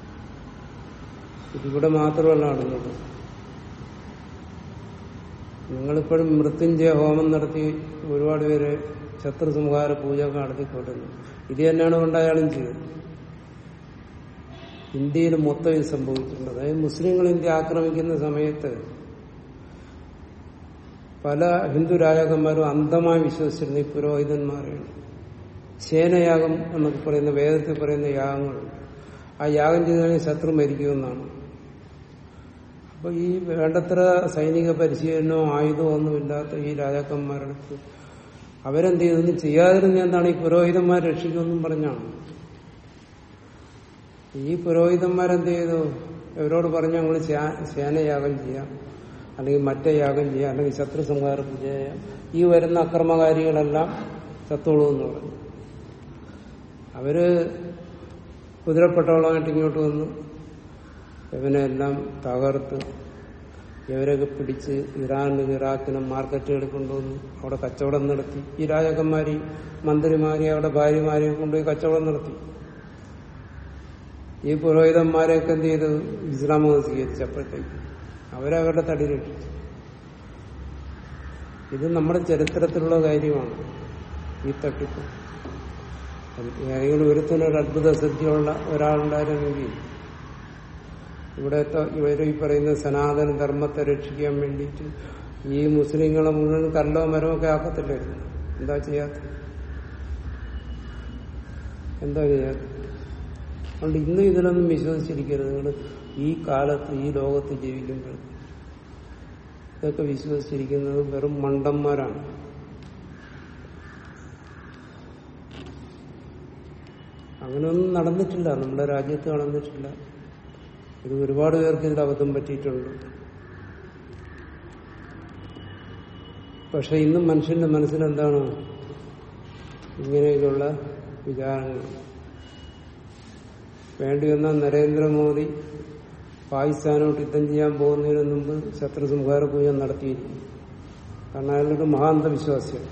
ഇതിവിടെ മാത്രമല്ല നടന്നത് നിങ്ങളിപ്പോഴും മൃത്യുഞ്ജയ ഹോമം നടത്തി ഒരുപാട് പേര് ശത്രു സംഹാര പൂജ ഒക്കെ നടത്തിക്കൊണ്ടിരുന്നു ഇത് തന്നെയാണ് കൊണ്ട് അയാളും ചെയ്തത് ഇന്ത്യയിൽ മൊത്തം ഇത് സംഭവിച്ചിട്ടുണ്ട് അതായത് മുസ്ലിങ്ങൾ ഇന്ത്യ ആക്രമിക്കുന്ന സമയത്ത് പല ഹിന്ദു രാജാക്കന്മാരും അന്ധമായി വിശ്വസിച്ചിരുന്ന ഈ പുരോഹിതന്മാരെയാണ് സേനയാഗം എന്നൊക്കെ പറയുന്ന വേദത്തിൽ പറയുന്ന യാഗങ്ങളുണ്ട് ആ യാഗം ചെയ്താൽ ശത്രു മരിക്കുമെന്നാണ് അപ്പൊ ഈ വേണ്ടത്ര സൈനിക പരിശീലനമോ ആയുധമോ ഒന്നുമില്ലാത്ത ഈ രാജാക്കന്മാരടുത്ത് അവരെന്ത് ചെയ്തൊന്നും ചെയ്യാതിരുന്ന എന്താണ് ഈ പുരോഹിതന്മാർ രക്ഷിക്കുമെന്നും പറഞ്ഞാണ് ഈ പുരോഹിതന്മാരെന്ത് ചെയ്തു ഇവരോട് പറഞ്ഞു ഞങ്ങൾ സേനയാഗം ചെയ്യാം അല്ലെങ്കിൽ മറ്റേ യാഗം ചെയ്യാം അല്ലെങ്കിൽ ശത്രു സംഹാര പൂജ ചെയ്യാം ഈ വരുന്ന അക്രമകാരികളെല്ലാം ചത്തോളൂ എന്ന് പറഞ്ഞു അവര് കുതിരപ്പെട്ടവളമായിട്ട് ഇങ്ങോട്ട് വന്നു ഇവനെല്ലാം തകർത്ത് ഇവരൊക്കെ പിടിച്ച് ഇറാനും ഇറാഖിനും മാർക്കറ്റുകളിൽ കൊണ്ടുവന്നു അവിടെ കച്ചവടം നടത്തി ഈ രാജാക്കന്മാരെയും മന്ത്രിമാരെയും അവിടെ ഭാര്യമാരെയും കൊണ്ടുപോയി കച്ചവടം നടത്തി ഈ പുരോഹിതന്മാരെയൊക്കെ എന്ത് ചെയ്തു ഇസ്ലാം മതം സ്വീകരിച്ചപ്പോഴത്തേക്ക് അവരവരുടെ തടി രക്ഷിച്ചു ഇത് നമ്മുടെ ചരിത്രത്തിലുള്ള കാര്യമാണ് ഈ തട്ടിപ്പ് ഏതെങ്കിലും ഒരുത്തിനൊരു അത്ഭുത സിദ്ധിയുള്ള ഒരാളുണ്ടായിരുന്നെങ്കിൽ ഇവിടത്തെ ഇവർ ഈ പറയുന്ന സനാതന ധർമ്മത്തെ രക്ഷിക്കാൻ വേണ്ടിയിട്ട് ഈ മുസ്ലിങ്ങളെ മുഴുവൻ കല്ലോ മരമൊക്കെ ആക്കത്തില്ലായിരുന്നു എന്താ ചെയ്യാത്ത എന്താ ചെയ്യാത്ത അതുകൊണ്ട് ഇന്നും ഇതിലൊന്നും വിശ്വസിച്ചിരിക്കരുത് നിങ്ങൾ ഈ കാലത്ത് ഈ ലോകത്ത് ജീവിക്കുമ്പോൾ ഇതൊക്കെ വിശ്വസിച്ചിരിക്കുന്നത് വെറും മണ്ടന്മാരാണ് അങ്ങനെയൊന്നും നടന്നിട്ടില്ല നമ്മുടെ രാജ്യത്ത് നടന്നിട്ടില്ല ഇത് ഒരുപാട് പേർക്ക് ഇതിന്റെ അബദ്ധം പറ്റിയിട്ടുണ്ട് പക്ഷെ ഇന്നും മനുഷ്യന്റെ മനസ്സിലെന്താണ് ഇങ്ങനെയൊക്കെയുള്ള വിചാരങ്ങൾ വേണ്ടി വന്ന നരേന്ദ്രമോദി പാകിസ്ഥാനോട്ട് യുദ്ധം ചെയ്യാൻ പോകുന്നതിന് മുമ്പ് ശത്രു സംഹാര പൂജ നടത്തിയിരുന്നു കാരണം അയാളൊരു മഹാന്തവിശ്വാസിയാണ്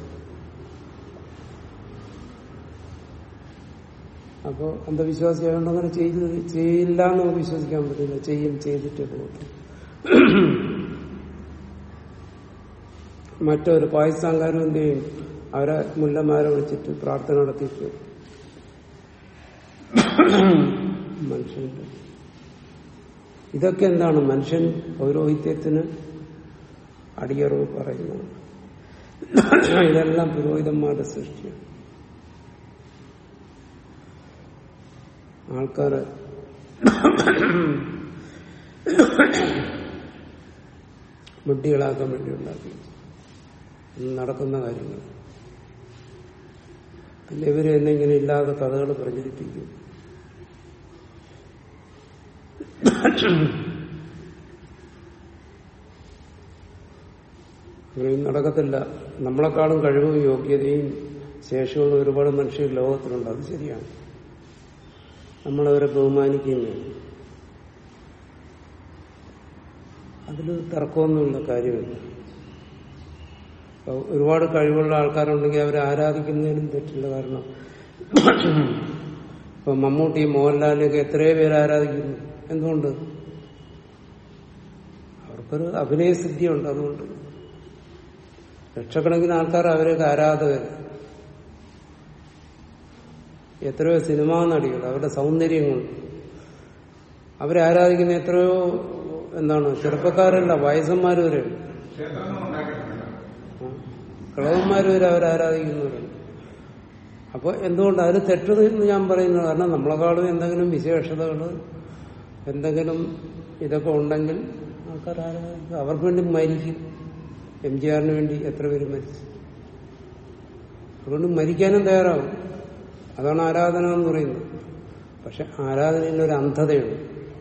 അപ്പോൾ അന്ധവിശ്വാസിയായതുകൊണ്ട് അങ്ങനെ ചെയ്ത് ചെയ്യില്ല എന്ന് നമുക്ക് വിശ്വസിക്കാൻ പറ്റില്ല ചെയ്യും ചെയ്തിട്ടേ പോകും മറ്റൊരു പാകിസ്ഥാൻകാരും എന്ത് ചെയ്യും അവരെ മുല്ലമാരെ വിളിച്ചിട്ട് പ്രാർത്ഥന നടത്തിയിട്ട് മനുഷ്യന്റെ ഇതൊക്കെ എന്താണ് മനുഷ്യൻ പൗരോഹിത്യത്തിന് അടിയറവ് പറയുന്നത് ഇതെല്ലാം പുരോഹിതന്മാരുടെ സൃഷ്ടിയാണ് ആൾക്കാരെ വിഡ്ഢികളാക്കാൻ വേണ്ടി ഉണ്ടാക്കി ഇത് നടക്കുന്ന കാര്യങ്ങൾ പിന്നെ ഇവര് തന്നെ ഇങ്ങനെ ഇല്ലാത്ത കഥകൾ പ്രചരിപ്പിക്കും അങ്ങനെയും നടക്കത്തില്ല നമ്മളെക്കാളും കഴിവും യോഗ്യതയും ശേഷമുള്ള ഒരുപാട് മനുഷ്യർ ലോകത്തിലുണ്ട് അത് ശരിയാണ് നമ്മളവരെ ബഹുമാനിക്കുകയും വേണം അതിൽ തർക്കമൊന്നുമില്ല കാര്യമില്ല അപ്പൊ ഒരുപാട് കഴിവുള്ള ആൾക്കാരുണ്ടെങ്കിൽ അവരെ ആരാധിക്കുന്നതിനും തെറ്റില്ല കാരണം ഇപ്പൊ മമ്മൂട്ടി മോഹൻലാലിനെയൊക്കെ എത്രയോ പേര് ആരാധിക്കുന്നു എന്തുകൊണ്ട് അവർക്കൊരു അഭിനയസിദ്ധിയുണ്ട് അതുകൊണ്ട് ലക്ഷക്കണക്കിന് ആൾക്കാർ അവരൊക്കെ ആരാധകർ എത്രയോ സിനിമാ നടികൾ അവരുടെ സൗന്ദര്യം കൊണ്ട് അവരെ ആരാധിക്കുന്ന എത്രയോ എന്താണ് ചെറുപ്പക്കാരല്ല വയസ്സന്മാർ വരെ ഉണ്ട് ക്ഷേത്രങ്ങൾ ഉണ്ടാക്കിയിട്ടുണ്ട് കിളവന്മാർ വരെ അവരെ ആരാധിക്കുന്നവരുണ്ട് അപ്പൊ എന്തുകൊണ്ട് അതിൽ തെറ്റത് എന്ന് ഞാൻ പറയുന്നത് കാരണം നമ്മളെക്കാളും എന്തെങ്കിലും വിശേഷതകൾ എന്തെങ്കിലും ഇതൊക്കെ ഉണ്ടെങ്കിൽ ആൾക്കാർ ആരാധിക്കും അവർക്ക് വേണ്ടി മരിക്കും എം ജി ആറിന് വേണ്ടി എത്ര പേര് മരിച്ചു അതുകൊണ്ട് മരിക്കാനും തയ്യാറാവും അതാണ് ആരാധന എന്ന് പറയുന്നത് പക്ഷെ ആരാധനയിൽ ഒരു അന്ധതയുണ്ട്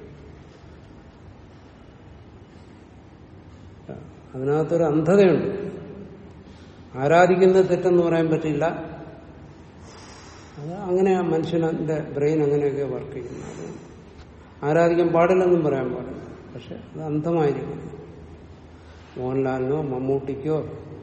അതിനകത്തൊരു അന്ധതയുണ്ട് ആരാധിക്കുന്നത് തെറ്റെന്ന് പറയാൻ പറ്റില്ല അത് അങ്ങനെ ആ മനുഷ്യന്റെ ബ്രെയിൻ അങ്ങനെയൊക്കെ വർക്ക് ചെയ്യുന്നത് അത് ആരാധിക്കാൻ പാടില്ലെന്നും പറയാൻ പാടില്ല പക്ഷെ അത് അന്ധമായിരിക്കും മോഹൻലാലിനോ മമ്മൂട്ടിക്കോ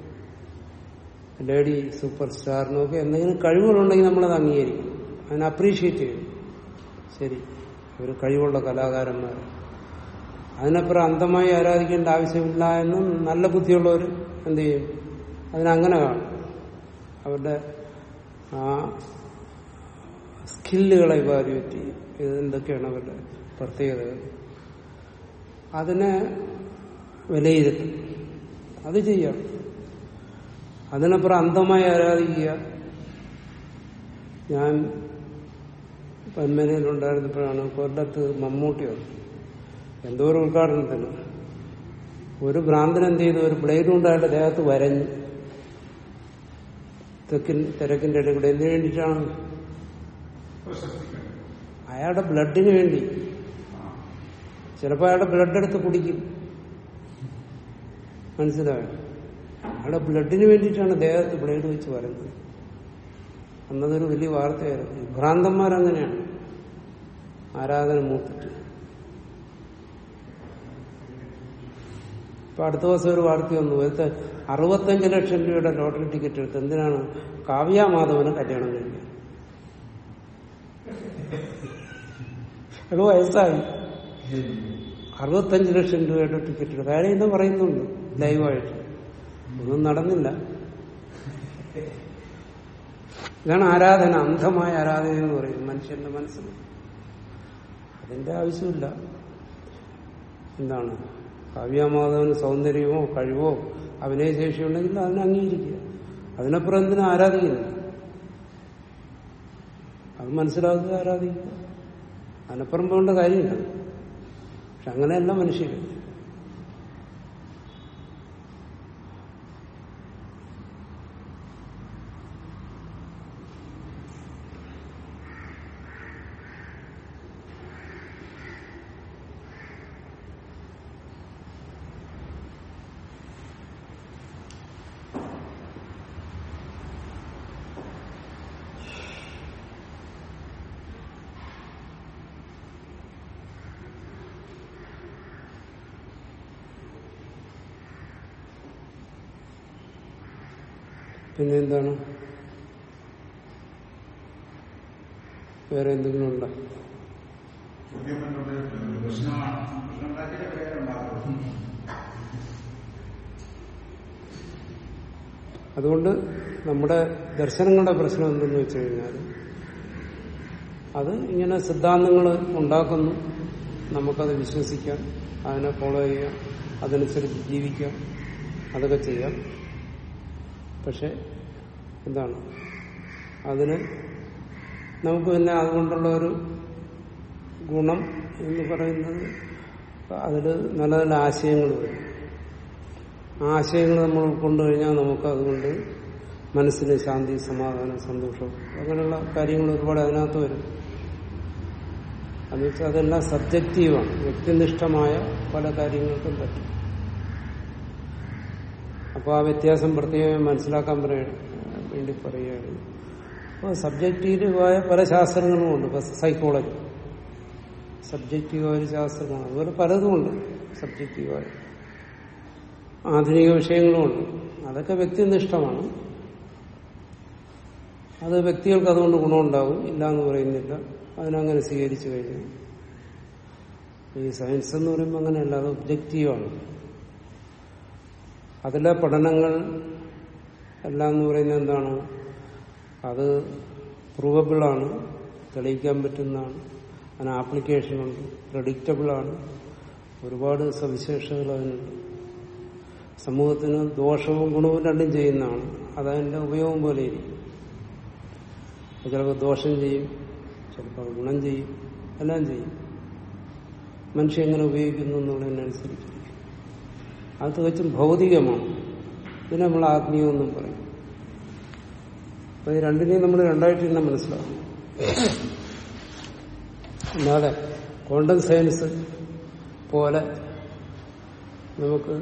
ലേഡി സൂപ്പർ സ്റ്റാറിനോ ഒക്കെ എന്തെങ്കിലും കഴിവുകളുണ്ടെങ്കിൽ നമ്മളത് അംഗീകരിക്കും അതിനെ അപ്രീഷിയേറ്റ് ചെയ്യും ശരി അവർ കഴിവുള്ള കലാകാരന്മാർ അതിനപ്പുറം അന്ധമായി ആരാധിക്കേണ്ട ആവശ്യമില്ല എന്ന് നല്ല ബുദ്ധിയുള്ളവർ എന്ത് ചെയ്യും അതിനങ്ങനെ കാണും അവരുടെ ആ സ്കില്ലുകളെ ഇവാലുവേറ്റ് ചെയ്യും ഇത് എന്തൊക്കെയാണ് അവരുടെ പ്രത്യേകതകൾ അതിനെ വിലയിരുത്തും അത് ചെയ്യാം അതിനപ്പുറം അന്ധമായി ആരാധിക്കുക ഞാൻ പന്മനയിലുണ്ടായിരുന്നപ്പോഴാണ് കൊല്ലത്ത് മമ്മൂട്ടി വന്നു എന്തോ ഒരു ഉദ്ഘാടനത്തിന് ഒരു ഭ്രാന്തൻ എന്ത് ചെയ്തു ഒരു ബ്ലേഡ് കൊണ്ട് അയാളുടെ ദേഹത്ത് വരഞ്ഞു തെക്കിൻ തിരക്കിന്റെ ഇടയിൽ കൂടെ എന്തിനു വേണ്ടിയിട്ടാണ് പ്രശസ്തിക്ക് അയാളുടെ ബ്ലഡിന് വേണ്ടി ചിലപ്പോൾ അയാളുടെ ബ്ലഡ് എടുത്ത് കുടിക്കും മനസ്സിലായോ അയാളുടെ ബ്ലഡിന് വേണ്ടിയിട്ടാണ് ദേഹത്ത് ബ്ലേഡ് വെച്ച് വരുന്നത് അന്നതൊരു വലിയ വാർത്തയായിരുന്നു ഈ ഭ്രാന്തന്മാരങ്ങനെയാണ് ആരാധന മൂത്തിട്ട് ഇപ്പൊ അടുത്ത ദിവസം ഒരു വാർത്ത വന്നു ഒരുത്ത അറുപത്തഞ്ച് ലക്ഷം രൂപയുടെ ലോട്ടറി ടിക്കറ്റ് എടുത്ത് എന്തിനാണ് കാവ്യ മാധവന് കല്യാണം കഴിക്കാൻ അത് വയസ്സായി അറുപത്തഞ്ച് ലക്ഷം രൂപയുടെ ടിക്കറ്റ് എടുത്ത് അയാളെ ഇന്ന് പറയുന്നുണ്ട് ലൈവായിട്ട് ഒന്നും നടന്നില്ല ഇതാണ് ആരാധന അന്ധമായ ആരാധന എന്ന് പറയുന്നത് മനുഷ്യന്റെ മനസ്സിൽ അതിന്റെ ആവശ്യമില്ല എന്താണ് കാവ്യമാധവന് സൗന്ദര്യമോ കഴിവോ അഭിനയശേഷിയോ ഉണ്ടെങ്കിൽ അതിനെ അംഗീകരിക്കുക അതിനപ്പുറം എന്തിനാ ആരാധിക്കുന്നത് അത് മനസ്സിലാക്കുക ആരാധിക്കുക അതിനപ്പുറം പോകേണ്ട കാര്യമില്ല പക്ഷെ അങ്ങനെയല്ല മനുഷ്യർ പിന്നെ എന്താണ് വേറെ എന്തെങ്കിലും ഉണ്ടോ പ്രശ്നമാണ് പ്രശ്നമുണ്ടാക്കിയ പേരുണ്ടാകും അതുകൊണ്ട് നമ്മുടെ ദർശനങ്ങളുടെ പ്രശ്നം എന്തെന്ന് വെച്ച് കഴിഞ്ഞാൽ അത് ഇങ്ങനെ സിദ്ധാന്തങ്ങൾ ഉണ്ടാക്കുന്നു നമുക്കത് വിശ്വസിക്കാം അതിനെ ഫോളോ ചെയ്യാം അതനുസരിച്ച് ജീവിക്കാം അതൊക്കെ ചെയ്യാം പക്ഷെ എന്താണ് അതിന് നമുക്ക് പിന്നെ അതുകൊണ്ടുള്ള ഒരു ഗുണം എന്ന് പറയുന്നത് അതിൽ നല്ല നല്ല ആശയങ്ങൾ വരും ആ ആശയങ്ങൾ നമ്മൾ ഉൾക്കൊണ്ടു കഴിഞ്ഞാൽ നമുക്ക് അതുകൊണ്ട് മനസ്സിന് ശാന്തി സമാധാനം സന്തോഷം അങ്ങനെയുള്ള കാര്യങ്ങൾ ഒരുപാട് അതിനകത്ത് വരും എന്ന് വെച്ചാൽ അതെല്ലാം സബ്ജക്റ്റീവാണ് വ്യക്തിനിഷ്ഠമായ പല കാര്യങ്ങൾക്കും പറ്റും അപ്പോൾ ആ വ്യത്യാസം പ്രത്യേകം മനസ്സിലാക്കാൻ പറയ വേണ്ടി പറയുകയാണ് അപ്പോൾ സബ്ജക്റ്റീവായ പല ശാസ്ത്രങ്ങളുമുണ്ട് ഇപ്പൊ സൈക്കോളജി സബ്ജക്റ്റീവായ ശാസ്ത്രങ്ങളാണ് അതുപോലെ പലതുമുണ്ട് സബ്ജക്റ്റീവായ ആധുനിക വിഷയങ്ങളുമുണ്ട് അതൊക്കെ വ്യക്തിനിഷ്ഠമാണ് അത് വ്യക്തികൾക്ക് അതുകൊണ്ട് ഗുണമുണ്ടാവും ഇല്ല എന്ന് പറയുന്നില്ല അതിനങ്ങനെ സ്വീകരിച്ചു കഴിഞ്ഞു ഈ സയൻസ് എന്ന് പറയുമ്പോൾ അങ്ങനെയല്ല അത് ഒബ്ജക്റ്റീവാണ് അതിലെ പഠനങ്ങൾ എല്ലാം എന്ന് പറയുന്നത് എന്താണ് അത് പ്രൂവബിളാണ് തെളിയിക്കാൻ പറ്റുന്നതാണ് അതിന് ആപ്ലിക്കേഷനുണ്ട് പ്രഡിക്റ്റബിളാണ് ഒരുപാട് സവിശേഷതകൾ അതിനുണ്ട് സമൂഹത്തിന് ദോഷവും ഗുണവും രണ്ടും ചെയ്യുന്നതാണ് അതതിന്റെ ഉപയോഗം പോലെ ഇരിക്കും അത് ചിലപ്പോൾ ദോഷം ചെയ്യും ചിലപ്പോൾ ഗുണം ചെയ്യും എല്ലാം ചെയ്യും മനുഷ്യൻ എങ്ങനെ ഉപയോഗിക്കുന്നു എന്നുള്ളതിനനുസരിച്ച് അത് തികച്ചും ഭൗതികമാണ് ഇതിനെ നമ്മൾ ആത്മീയമെന്നും പറയും അപ്പൊ ഇത് രണ്ടിനെയും നമ്മൾ രണ്ടായിട്ട് തന്നെ മനസ്സിലാക്കും അല്ലാതെ ക്വാണ്ടം സയൻസ് പോലെ നമുക്ക്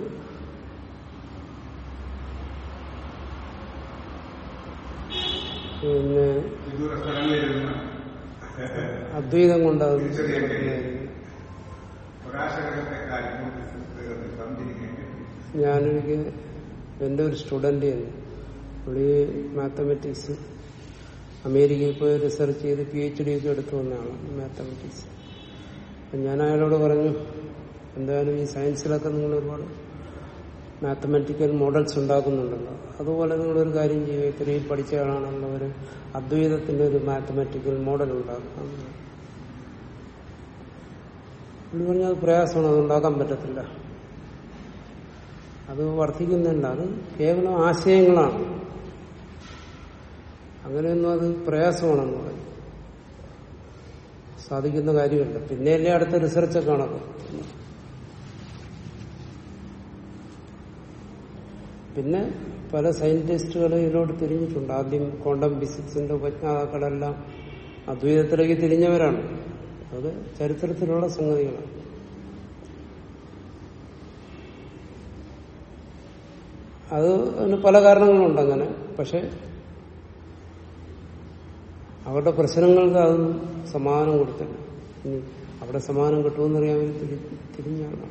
പിന്നെ വിദൂര സ്ഥലങ്ങളിലിരുന്ന് അദ്വൈതം കൊണ്ട് അത് തിരിച്ചറിയാൻ കഴിയും. നടക്കുന്നതായിരിക്കും. പ്രകാശകത്തെ കാര്യം തന്നിരിക്കേണ്ടി ഞാനൊരിക്കൽ എൻ്റെ ഒരു സ്റ്റുഡന്റ് പുള്ളി മാത്തമെറ്റിക്സ് അമേരിക്കയിൽ പോയി റിസർച്ച് ചെയ്ത് പി എച്ച് ഡി ഒക്കെ എടുത്തു വന്നതാണ് മാത്തമെറ്റിക്സ് അപ്പം ഞാൻ അയാളോട് പറഞ്ഞു എന്തായാലും ഈ സയൻസിലൊക്കെ നിങ്ങൾ ഒരുപാട് മാത്തമെറ്റിക്കൽ മോഡൽസ് ഉണ്ടാക്കുന്നുണ്ടല്ലോ അതുപോലെ നിങ്ങളൊരു കാര്യം ചെയ്യുക ഇത്രയും പഠിച്ച ആളാണല്ലോ ഒരു അദ്വൈതത്തിന്റെ ഒരു മാത്തമെറ്റിക്കൽ മോഡൽ ഉണ്ടാക്കാം പുള്ളി പറഞ്ഞാൽ അത് പ്രയാസമാണ് അത് ഉണ്ടാക്കാൻ പറ്റത്തില്ല അത് വർദ്ധിക്കുന്നില്ല അത് കേവലം ആശയങ്ങളാണ് അങ്ങനെയൊന്നും അത് പ്രയാസമാണെന്ന് പറയും സാധിക്കുന്ന കാര്യമല്ല പിന്നെയല്ലേ അടുത്ത റിസർച്ചൊക്കെ നടക്കും പിന്നെ പല സയന്റിസ്റ്റുകളും ഇതിലോട്ട് തിരിഞ്ഞിട്ടുണ്ട് ആദ്യം ക്വാണ്ടം ഫിസിക്സിന്റെ ഉപജ്ഞാതാക്കളെല്ലാം അദ്വൈതത്തിലേക്ക് തിരിഞ്ഞവരാണ് അത് ചരിത്രത്തിലുള്ള സംഗതികളാണ് അത് അതിന് പല കാരണങ്ങളുണ്ട് അങ്ങനെ പക്ഷെ അവരുടെ പ്രശ്നങ്ങൾക്ക് അതൊന്നും സമാധാനം കൊടുത്തില്ല ഇനി അവിടെ സമാധാനം കിട്ടുമെന്നറിയാൻ വേണ്ടി തിരി- തിരിഞ്ഞാണ്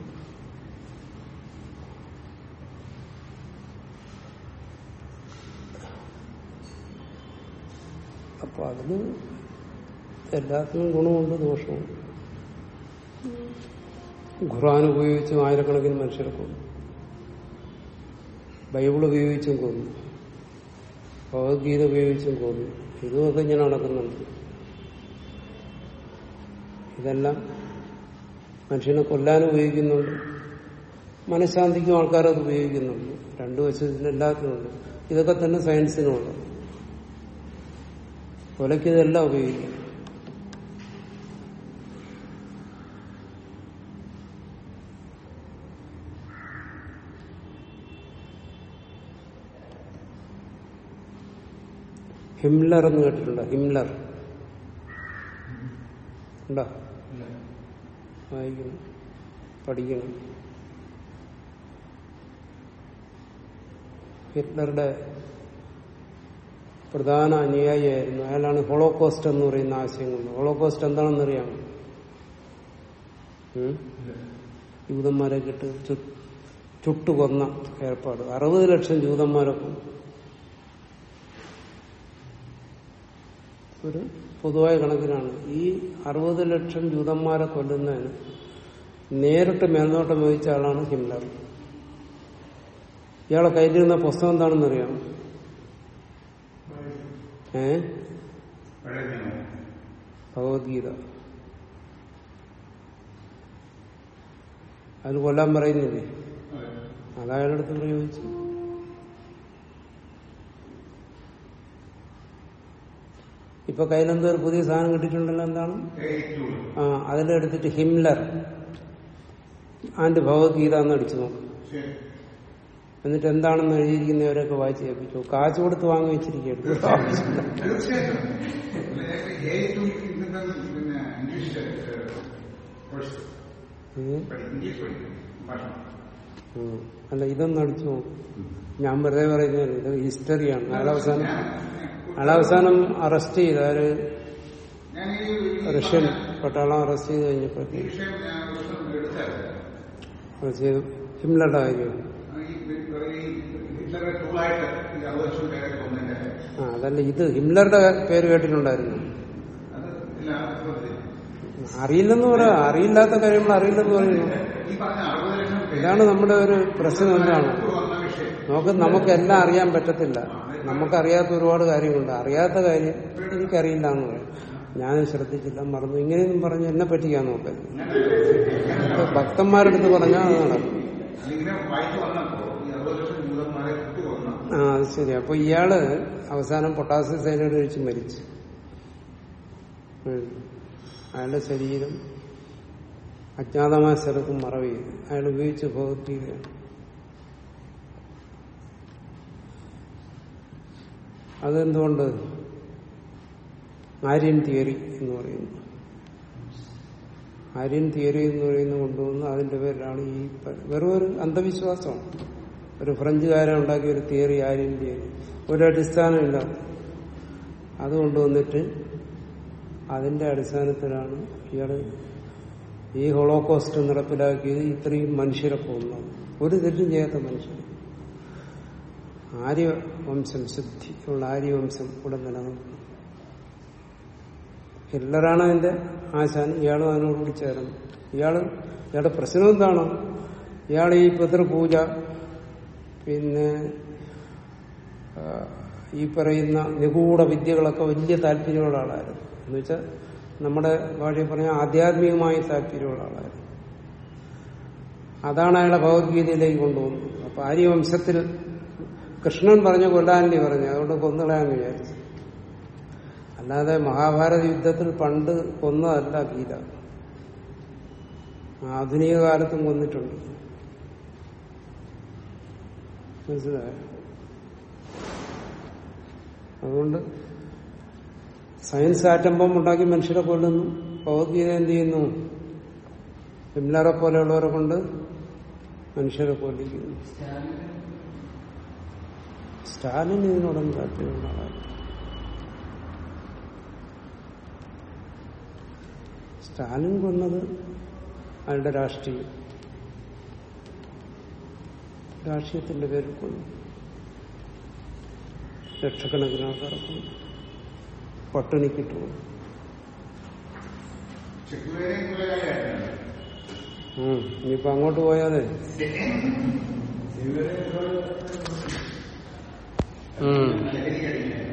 അപ്പൊ അതിന് എല്ലാത്തിനും ഗുണമുണ്ട് ദോഷമുണ്ട് ഖുറാൻ ഉപയോഗിച്ചും ആയിരക്കണക്കിന് മനുഷ്യരെ കൊന്നു ബൈബിൾ ഉപയോഗിച്ചും കൊന്നു ഭഗവത്ഗീത ഉപയോഗിച്ചും കൊന്നു ഇതുമൊക്കെ ഇങ്ങനെ നടക്കുന്നുണ്ട് ഇതെല്ലാം മനുഷ്യനെ കൊല്ലാൻ ഉപയോഗിക്കുന്നുണ്ട് മനഃശാന്തിക്കും ആൾക്കാരത് ഉപയോഗിക്കുന്നുണ്ട് രണ്ടു വശത്തിന് എല്ലാത്തിനുണ്ട് ഇതൊക്കെ തന്നെ സയൻസിനുണ്ട് കൊലയ്ക്ക് ഇതെല്ലാം ഉപയോഗിക്കും ഹിംലർ എന്ന് കേട്ടിട്ടുണ്ടോ ഹിംലർ ഉണ്ടോ വായിക്കണം പഠിക്കണം ഹിറ്റ്ലറുടെ പ്രധാന അനുയായിയായിരുന്നു അയാളാണ് ഹോളോകോസ്റ്റ് എന്ന് പറയുന്ന ആശയം കൊണ്ട് ഹോളോകോസ്റ്റ് എന്താണെന്ന് അറിയാമോ ഉം? ജൂതന്മാരെ കിട്ട് ചു- ചുട്ടുകൊന്ന ഏർപ്പാട് അറുപത് ലക്ഷം ജൂതന്മാരെ കൊന്നു ഒരു പൊതുവായ കണക്കിനാണ് ഈ അറുപത് ലക്ഷം ജൂതന്മാരെ കൊല്ലുന്നതിന് നേരിട്ട് മേൽനോട്ടം വഹിച്ച ആളാണ് ഹിംലർ ഇയാളെ കയ്യിലിരുന്ന പുസ്തകം എന്താണെന്ന് അറിയാം ഏ പഴയ നിയമം ഭഗവത്ഗീത അതിൽ കൊല്ലാൻ പറയുന്നില്ലേ അതെ. അതയാളുടെ അടുത്ത് പ്രയോഗിച്ചു ഇപ്പൊ കയ്യിലെന്തോ ഒരു പുതിയ സാധനം കിട്ടിയിട്ടുണ്ടല്ലോ എന്താണ് K2. ആ അതിലെടുത്തിട്ട് ഹിംലർ ആൻഡ് ഭഗവത്ഗീത എന്ന് അടിച്ചു നോക്കും ശരി. എന്നിട്ട് എന്താണെന്ന് എഴുതിയിരിക്കുന്നവരൊക്കെ വായിച്ച് കേൾപ്പിച്ചു കാശ് കൊടുത്ത് വാങ്ങി വെച്ചിരിക്കുകയാണ് തീർച്ചയായിട്ടും ഏറ്റവും ഇന്നത്തെ പിന്നെ ഇംഗ്ലീഷ് കോഴ്സ് ഉം. പഠി- ഇംഗ്ലീഷ് പഠിക്കും ഭാഷ ഉം. അല്ല ഇതൊന്നും അടിച്ചു നോക്കും ഞാൻ വെറുതെ പറയുന്നത് ഇത് ഹിസ്റ്ററിയാണ് അയാളവസാനം അയാളവസാനം അറസ്റ്റ് ചെയ്ത് ആര് ഞാൻ ഈ ഈ റഷ്യൻ പട്ടാളം അറസ്റ്റ് ചെയ്ത് കഴിഞ്ഞപ്പോഴത്തേക്ക് ഈ വിഷയം ഞാൻ ഒരു ദിവസം എടുത്തായിരുന്നു അറസ്റ്റ് ചെയ്ത് ഹിംലറുടെ കാര്യം ഈ ഈ ഹിറ്റ്ലറെ ടൂളായിട്ട് ഈ അറുപത് ലക്ഷം പേരെ കൊന്നതിന്റെ ആ അതല്ല ഇത് ഹിംലറുടെ പേര് കേട്ടിട്ടുണ്ടായിരുന്നു അത് ഇല്ല ശ്രദ്ധിച്ചില്ല. അറിയില്ലെന്ന് പറയാ അറിയില്ലാത്ത കാര്യങ്ങൾ അറിയില്ലെന്ന് പറയുന്നു ഈ പറഞ്ഞ അറുപത് ലക്ഷം പേര് ഇതാണ് നമ്മുടെ ഒരു പ്രശ്നം എന്താണ് വന്ന വിഷയം നമുക്ക് നമുക്കെല്ലാം അറിയാൻ പറ്റത്തില്ല നമുക്കറിയാത്ത ഒരുപാട് കാര്യങ്ങളുണ്ട് അറിയാത്ത കാര്യം എനിക്കറിയില്ല എന്ന് പറയും ഞാൻ ശ്രദ്ധിച്ചില്ല മറന്നു ഇങ്ങനെയൊന്നും പറഞ്ഞ് എന്നെ പറ്റിക്കാൻ നോക്കരുത് ഇപ്പൊ ഭക്തന്മാരെടുത്ത് പറഞ്ഞാൽ അത് നടക്കും അതിങ്ങനെ വായിച്ചു വന്നപ്പോ ഈ അറുപത് ലക്ഷം ജൂതന്മാരെ കുട്ടി കൊന്ന ആ അത് ശരി അപ്പൊ ഇയാള് അവസാനം പൊട്ടാസ്യം സൈനൈഡ് കഴിച്ച് മരിച്ചു ഉം. അയാളുടെ ശരീരം അജ്ഞാതമായ സ്ഥലത്ത് മറവ് ചെയ്തു അയാൾ ഉപയോഗിച്ച് ഭഗവത്ഗീതയാണ് അതെന്തുകൊണ്ട് ആര്യൻ തിയറി എന്ന് പറയുന്നു ആര്യൻ തിയറി എന്ന് പറയുന്നത് കൊണ്ടുവന്ന് അതിന്റെ പേരിലാണ് ഈ പ- വെറും ഒരു അന്ധവിശ്വാസമാണ് ഒരു ഫ്രഞ്ചുകാരൻ ഉണ്ടാക്കിയ ഒരു തിയറി ആര്യൻ തിയറി ഒരു അടിസ്ഥാനമില്ല അത് കൊണ്ടുവന്നിട്ട് അതിന്റെ അടിസ്ഥാനത്തിലാണ് ഇയാള് ഈ ഹോളോകോസ്റ്റ് നടപ്പിലാക്കിയത് ഇത്രയും മനുഷ്യരെ കൊന്നത് ഒരു തെറ്റും ചെയ്യാത്ത മനുഷ്യർ ആര്യവംശം ശുദ്ധിയുള്ള ആര്യവംശം ഇവിടെ നിലനിൽക്കുന്നു ഹിറ്റ്ലറാണ് അതിന്റെ ആശാൻ ഇയാളും അതിനോടുകൂടി ചേർന്നു ഇയാള് ഇയാളുടെ പ്രശ്നം എന്താണ് ഇയാൾ ഈ പിതൃപൂജ പിന്നെ ആ, ഈ പറയുന്ന നിഗൂഢ വിദ്യകളൊക്കെ വലിയ താല്പര്യമുള്ള ആളായിരുന്നു എന്ന് വെച്ചാൽ നമ്മുടെ ഭാഷയിൽ പറഞ്ഞാൽ ആധ്യാത്മികമായി താല്പര്യമുള്ള ആളായിരുന്നു അതാണ് അയാളെ ഭഗവത്ഗീതയിലേക്ക് കൊണ്ടുവന്നത് അപ്പൊ ആര്യവംശത്തിൽ കൃഷ്ണൻ പറഞ്ഞ കൊല്ലാനല്ലേ പറഞ്ഞു അതുകൊണ്ട് കൊന്നുകളയാന്ന് വിചാരിച്ചു അല്ലാതെ മഹാഭാരത യുദ്ധത്തിൽ പണ്ട് കൊന്നതല്ല ഗീത ആധുനിക കാലത്തും കൊന്നിട്ടുണ്ട് മനസ്സിലായോ അതുകൊണ്ട് സയൻസ് ആറ്റം ബോംബ് ഉണ്ടാക്കി മനുഷ്യരെ കൊല്ലുന്നു ഭഗവത്ഗീത എന്ത് ചെയ്യുന്നു ഹിംലറെ പോലെയുള്ളവരെ കൊണ്ട് മനുഷ്യരെ കൊല്ലിക്കുന്നു സ്റ്റാലിൻ ഇതിനോടൊന്നും താല്പര്യമുള്ള ആളാണ് സ്റ്റാലിൻ കൊന്നത് അയാളുടെ രാഷ്ട്രീയം രാഷ്ട്രീയത്തിന്റെ പേരിൽ കൊന്നു ലക്ഷക്കണക്കിന് ആൾക്കാരെ കൊന്നു പട്ടിണിക്കിട്ടു കൊന്നു. ചെക്കുവേരെയും കൊലയാളിയായിരുന്നു ഉം. ഇനിയിപ്പോ അങ്ങോട്ട് പോയാലേ ഇവരെ ഉം. ലഹരി കഴിഞ്ഞ്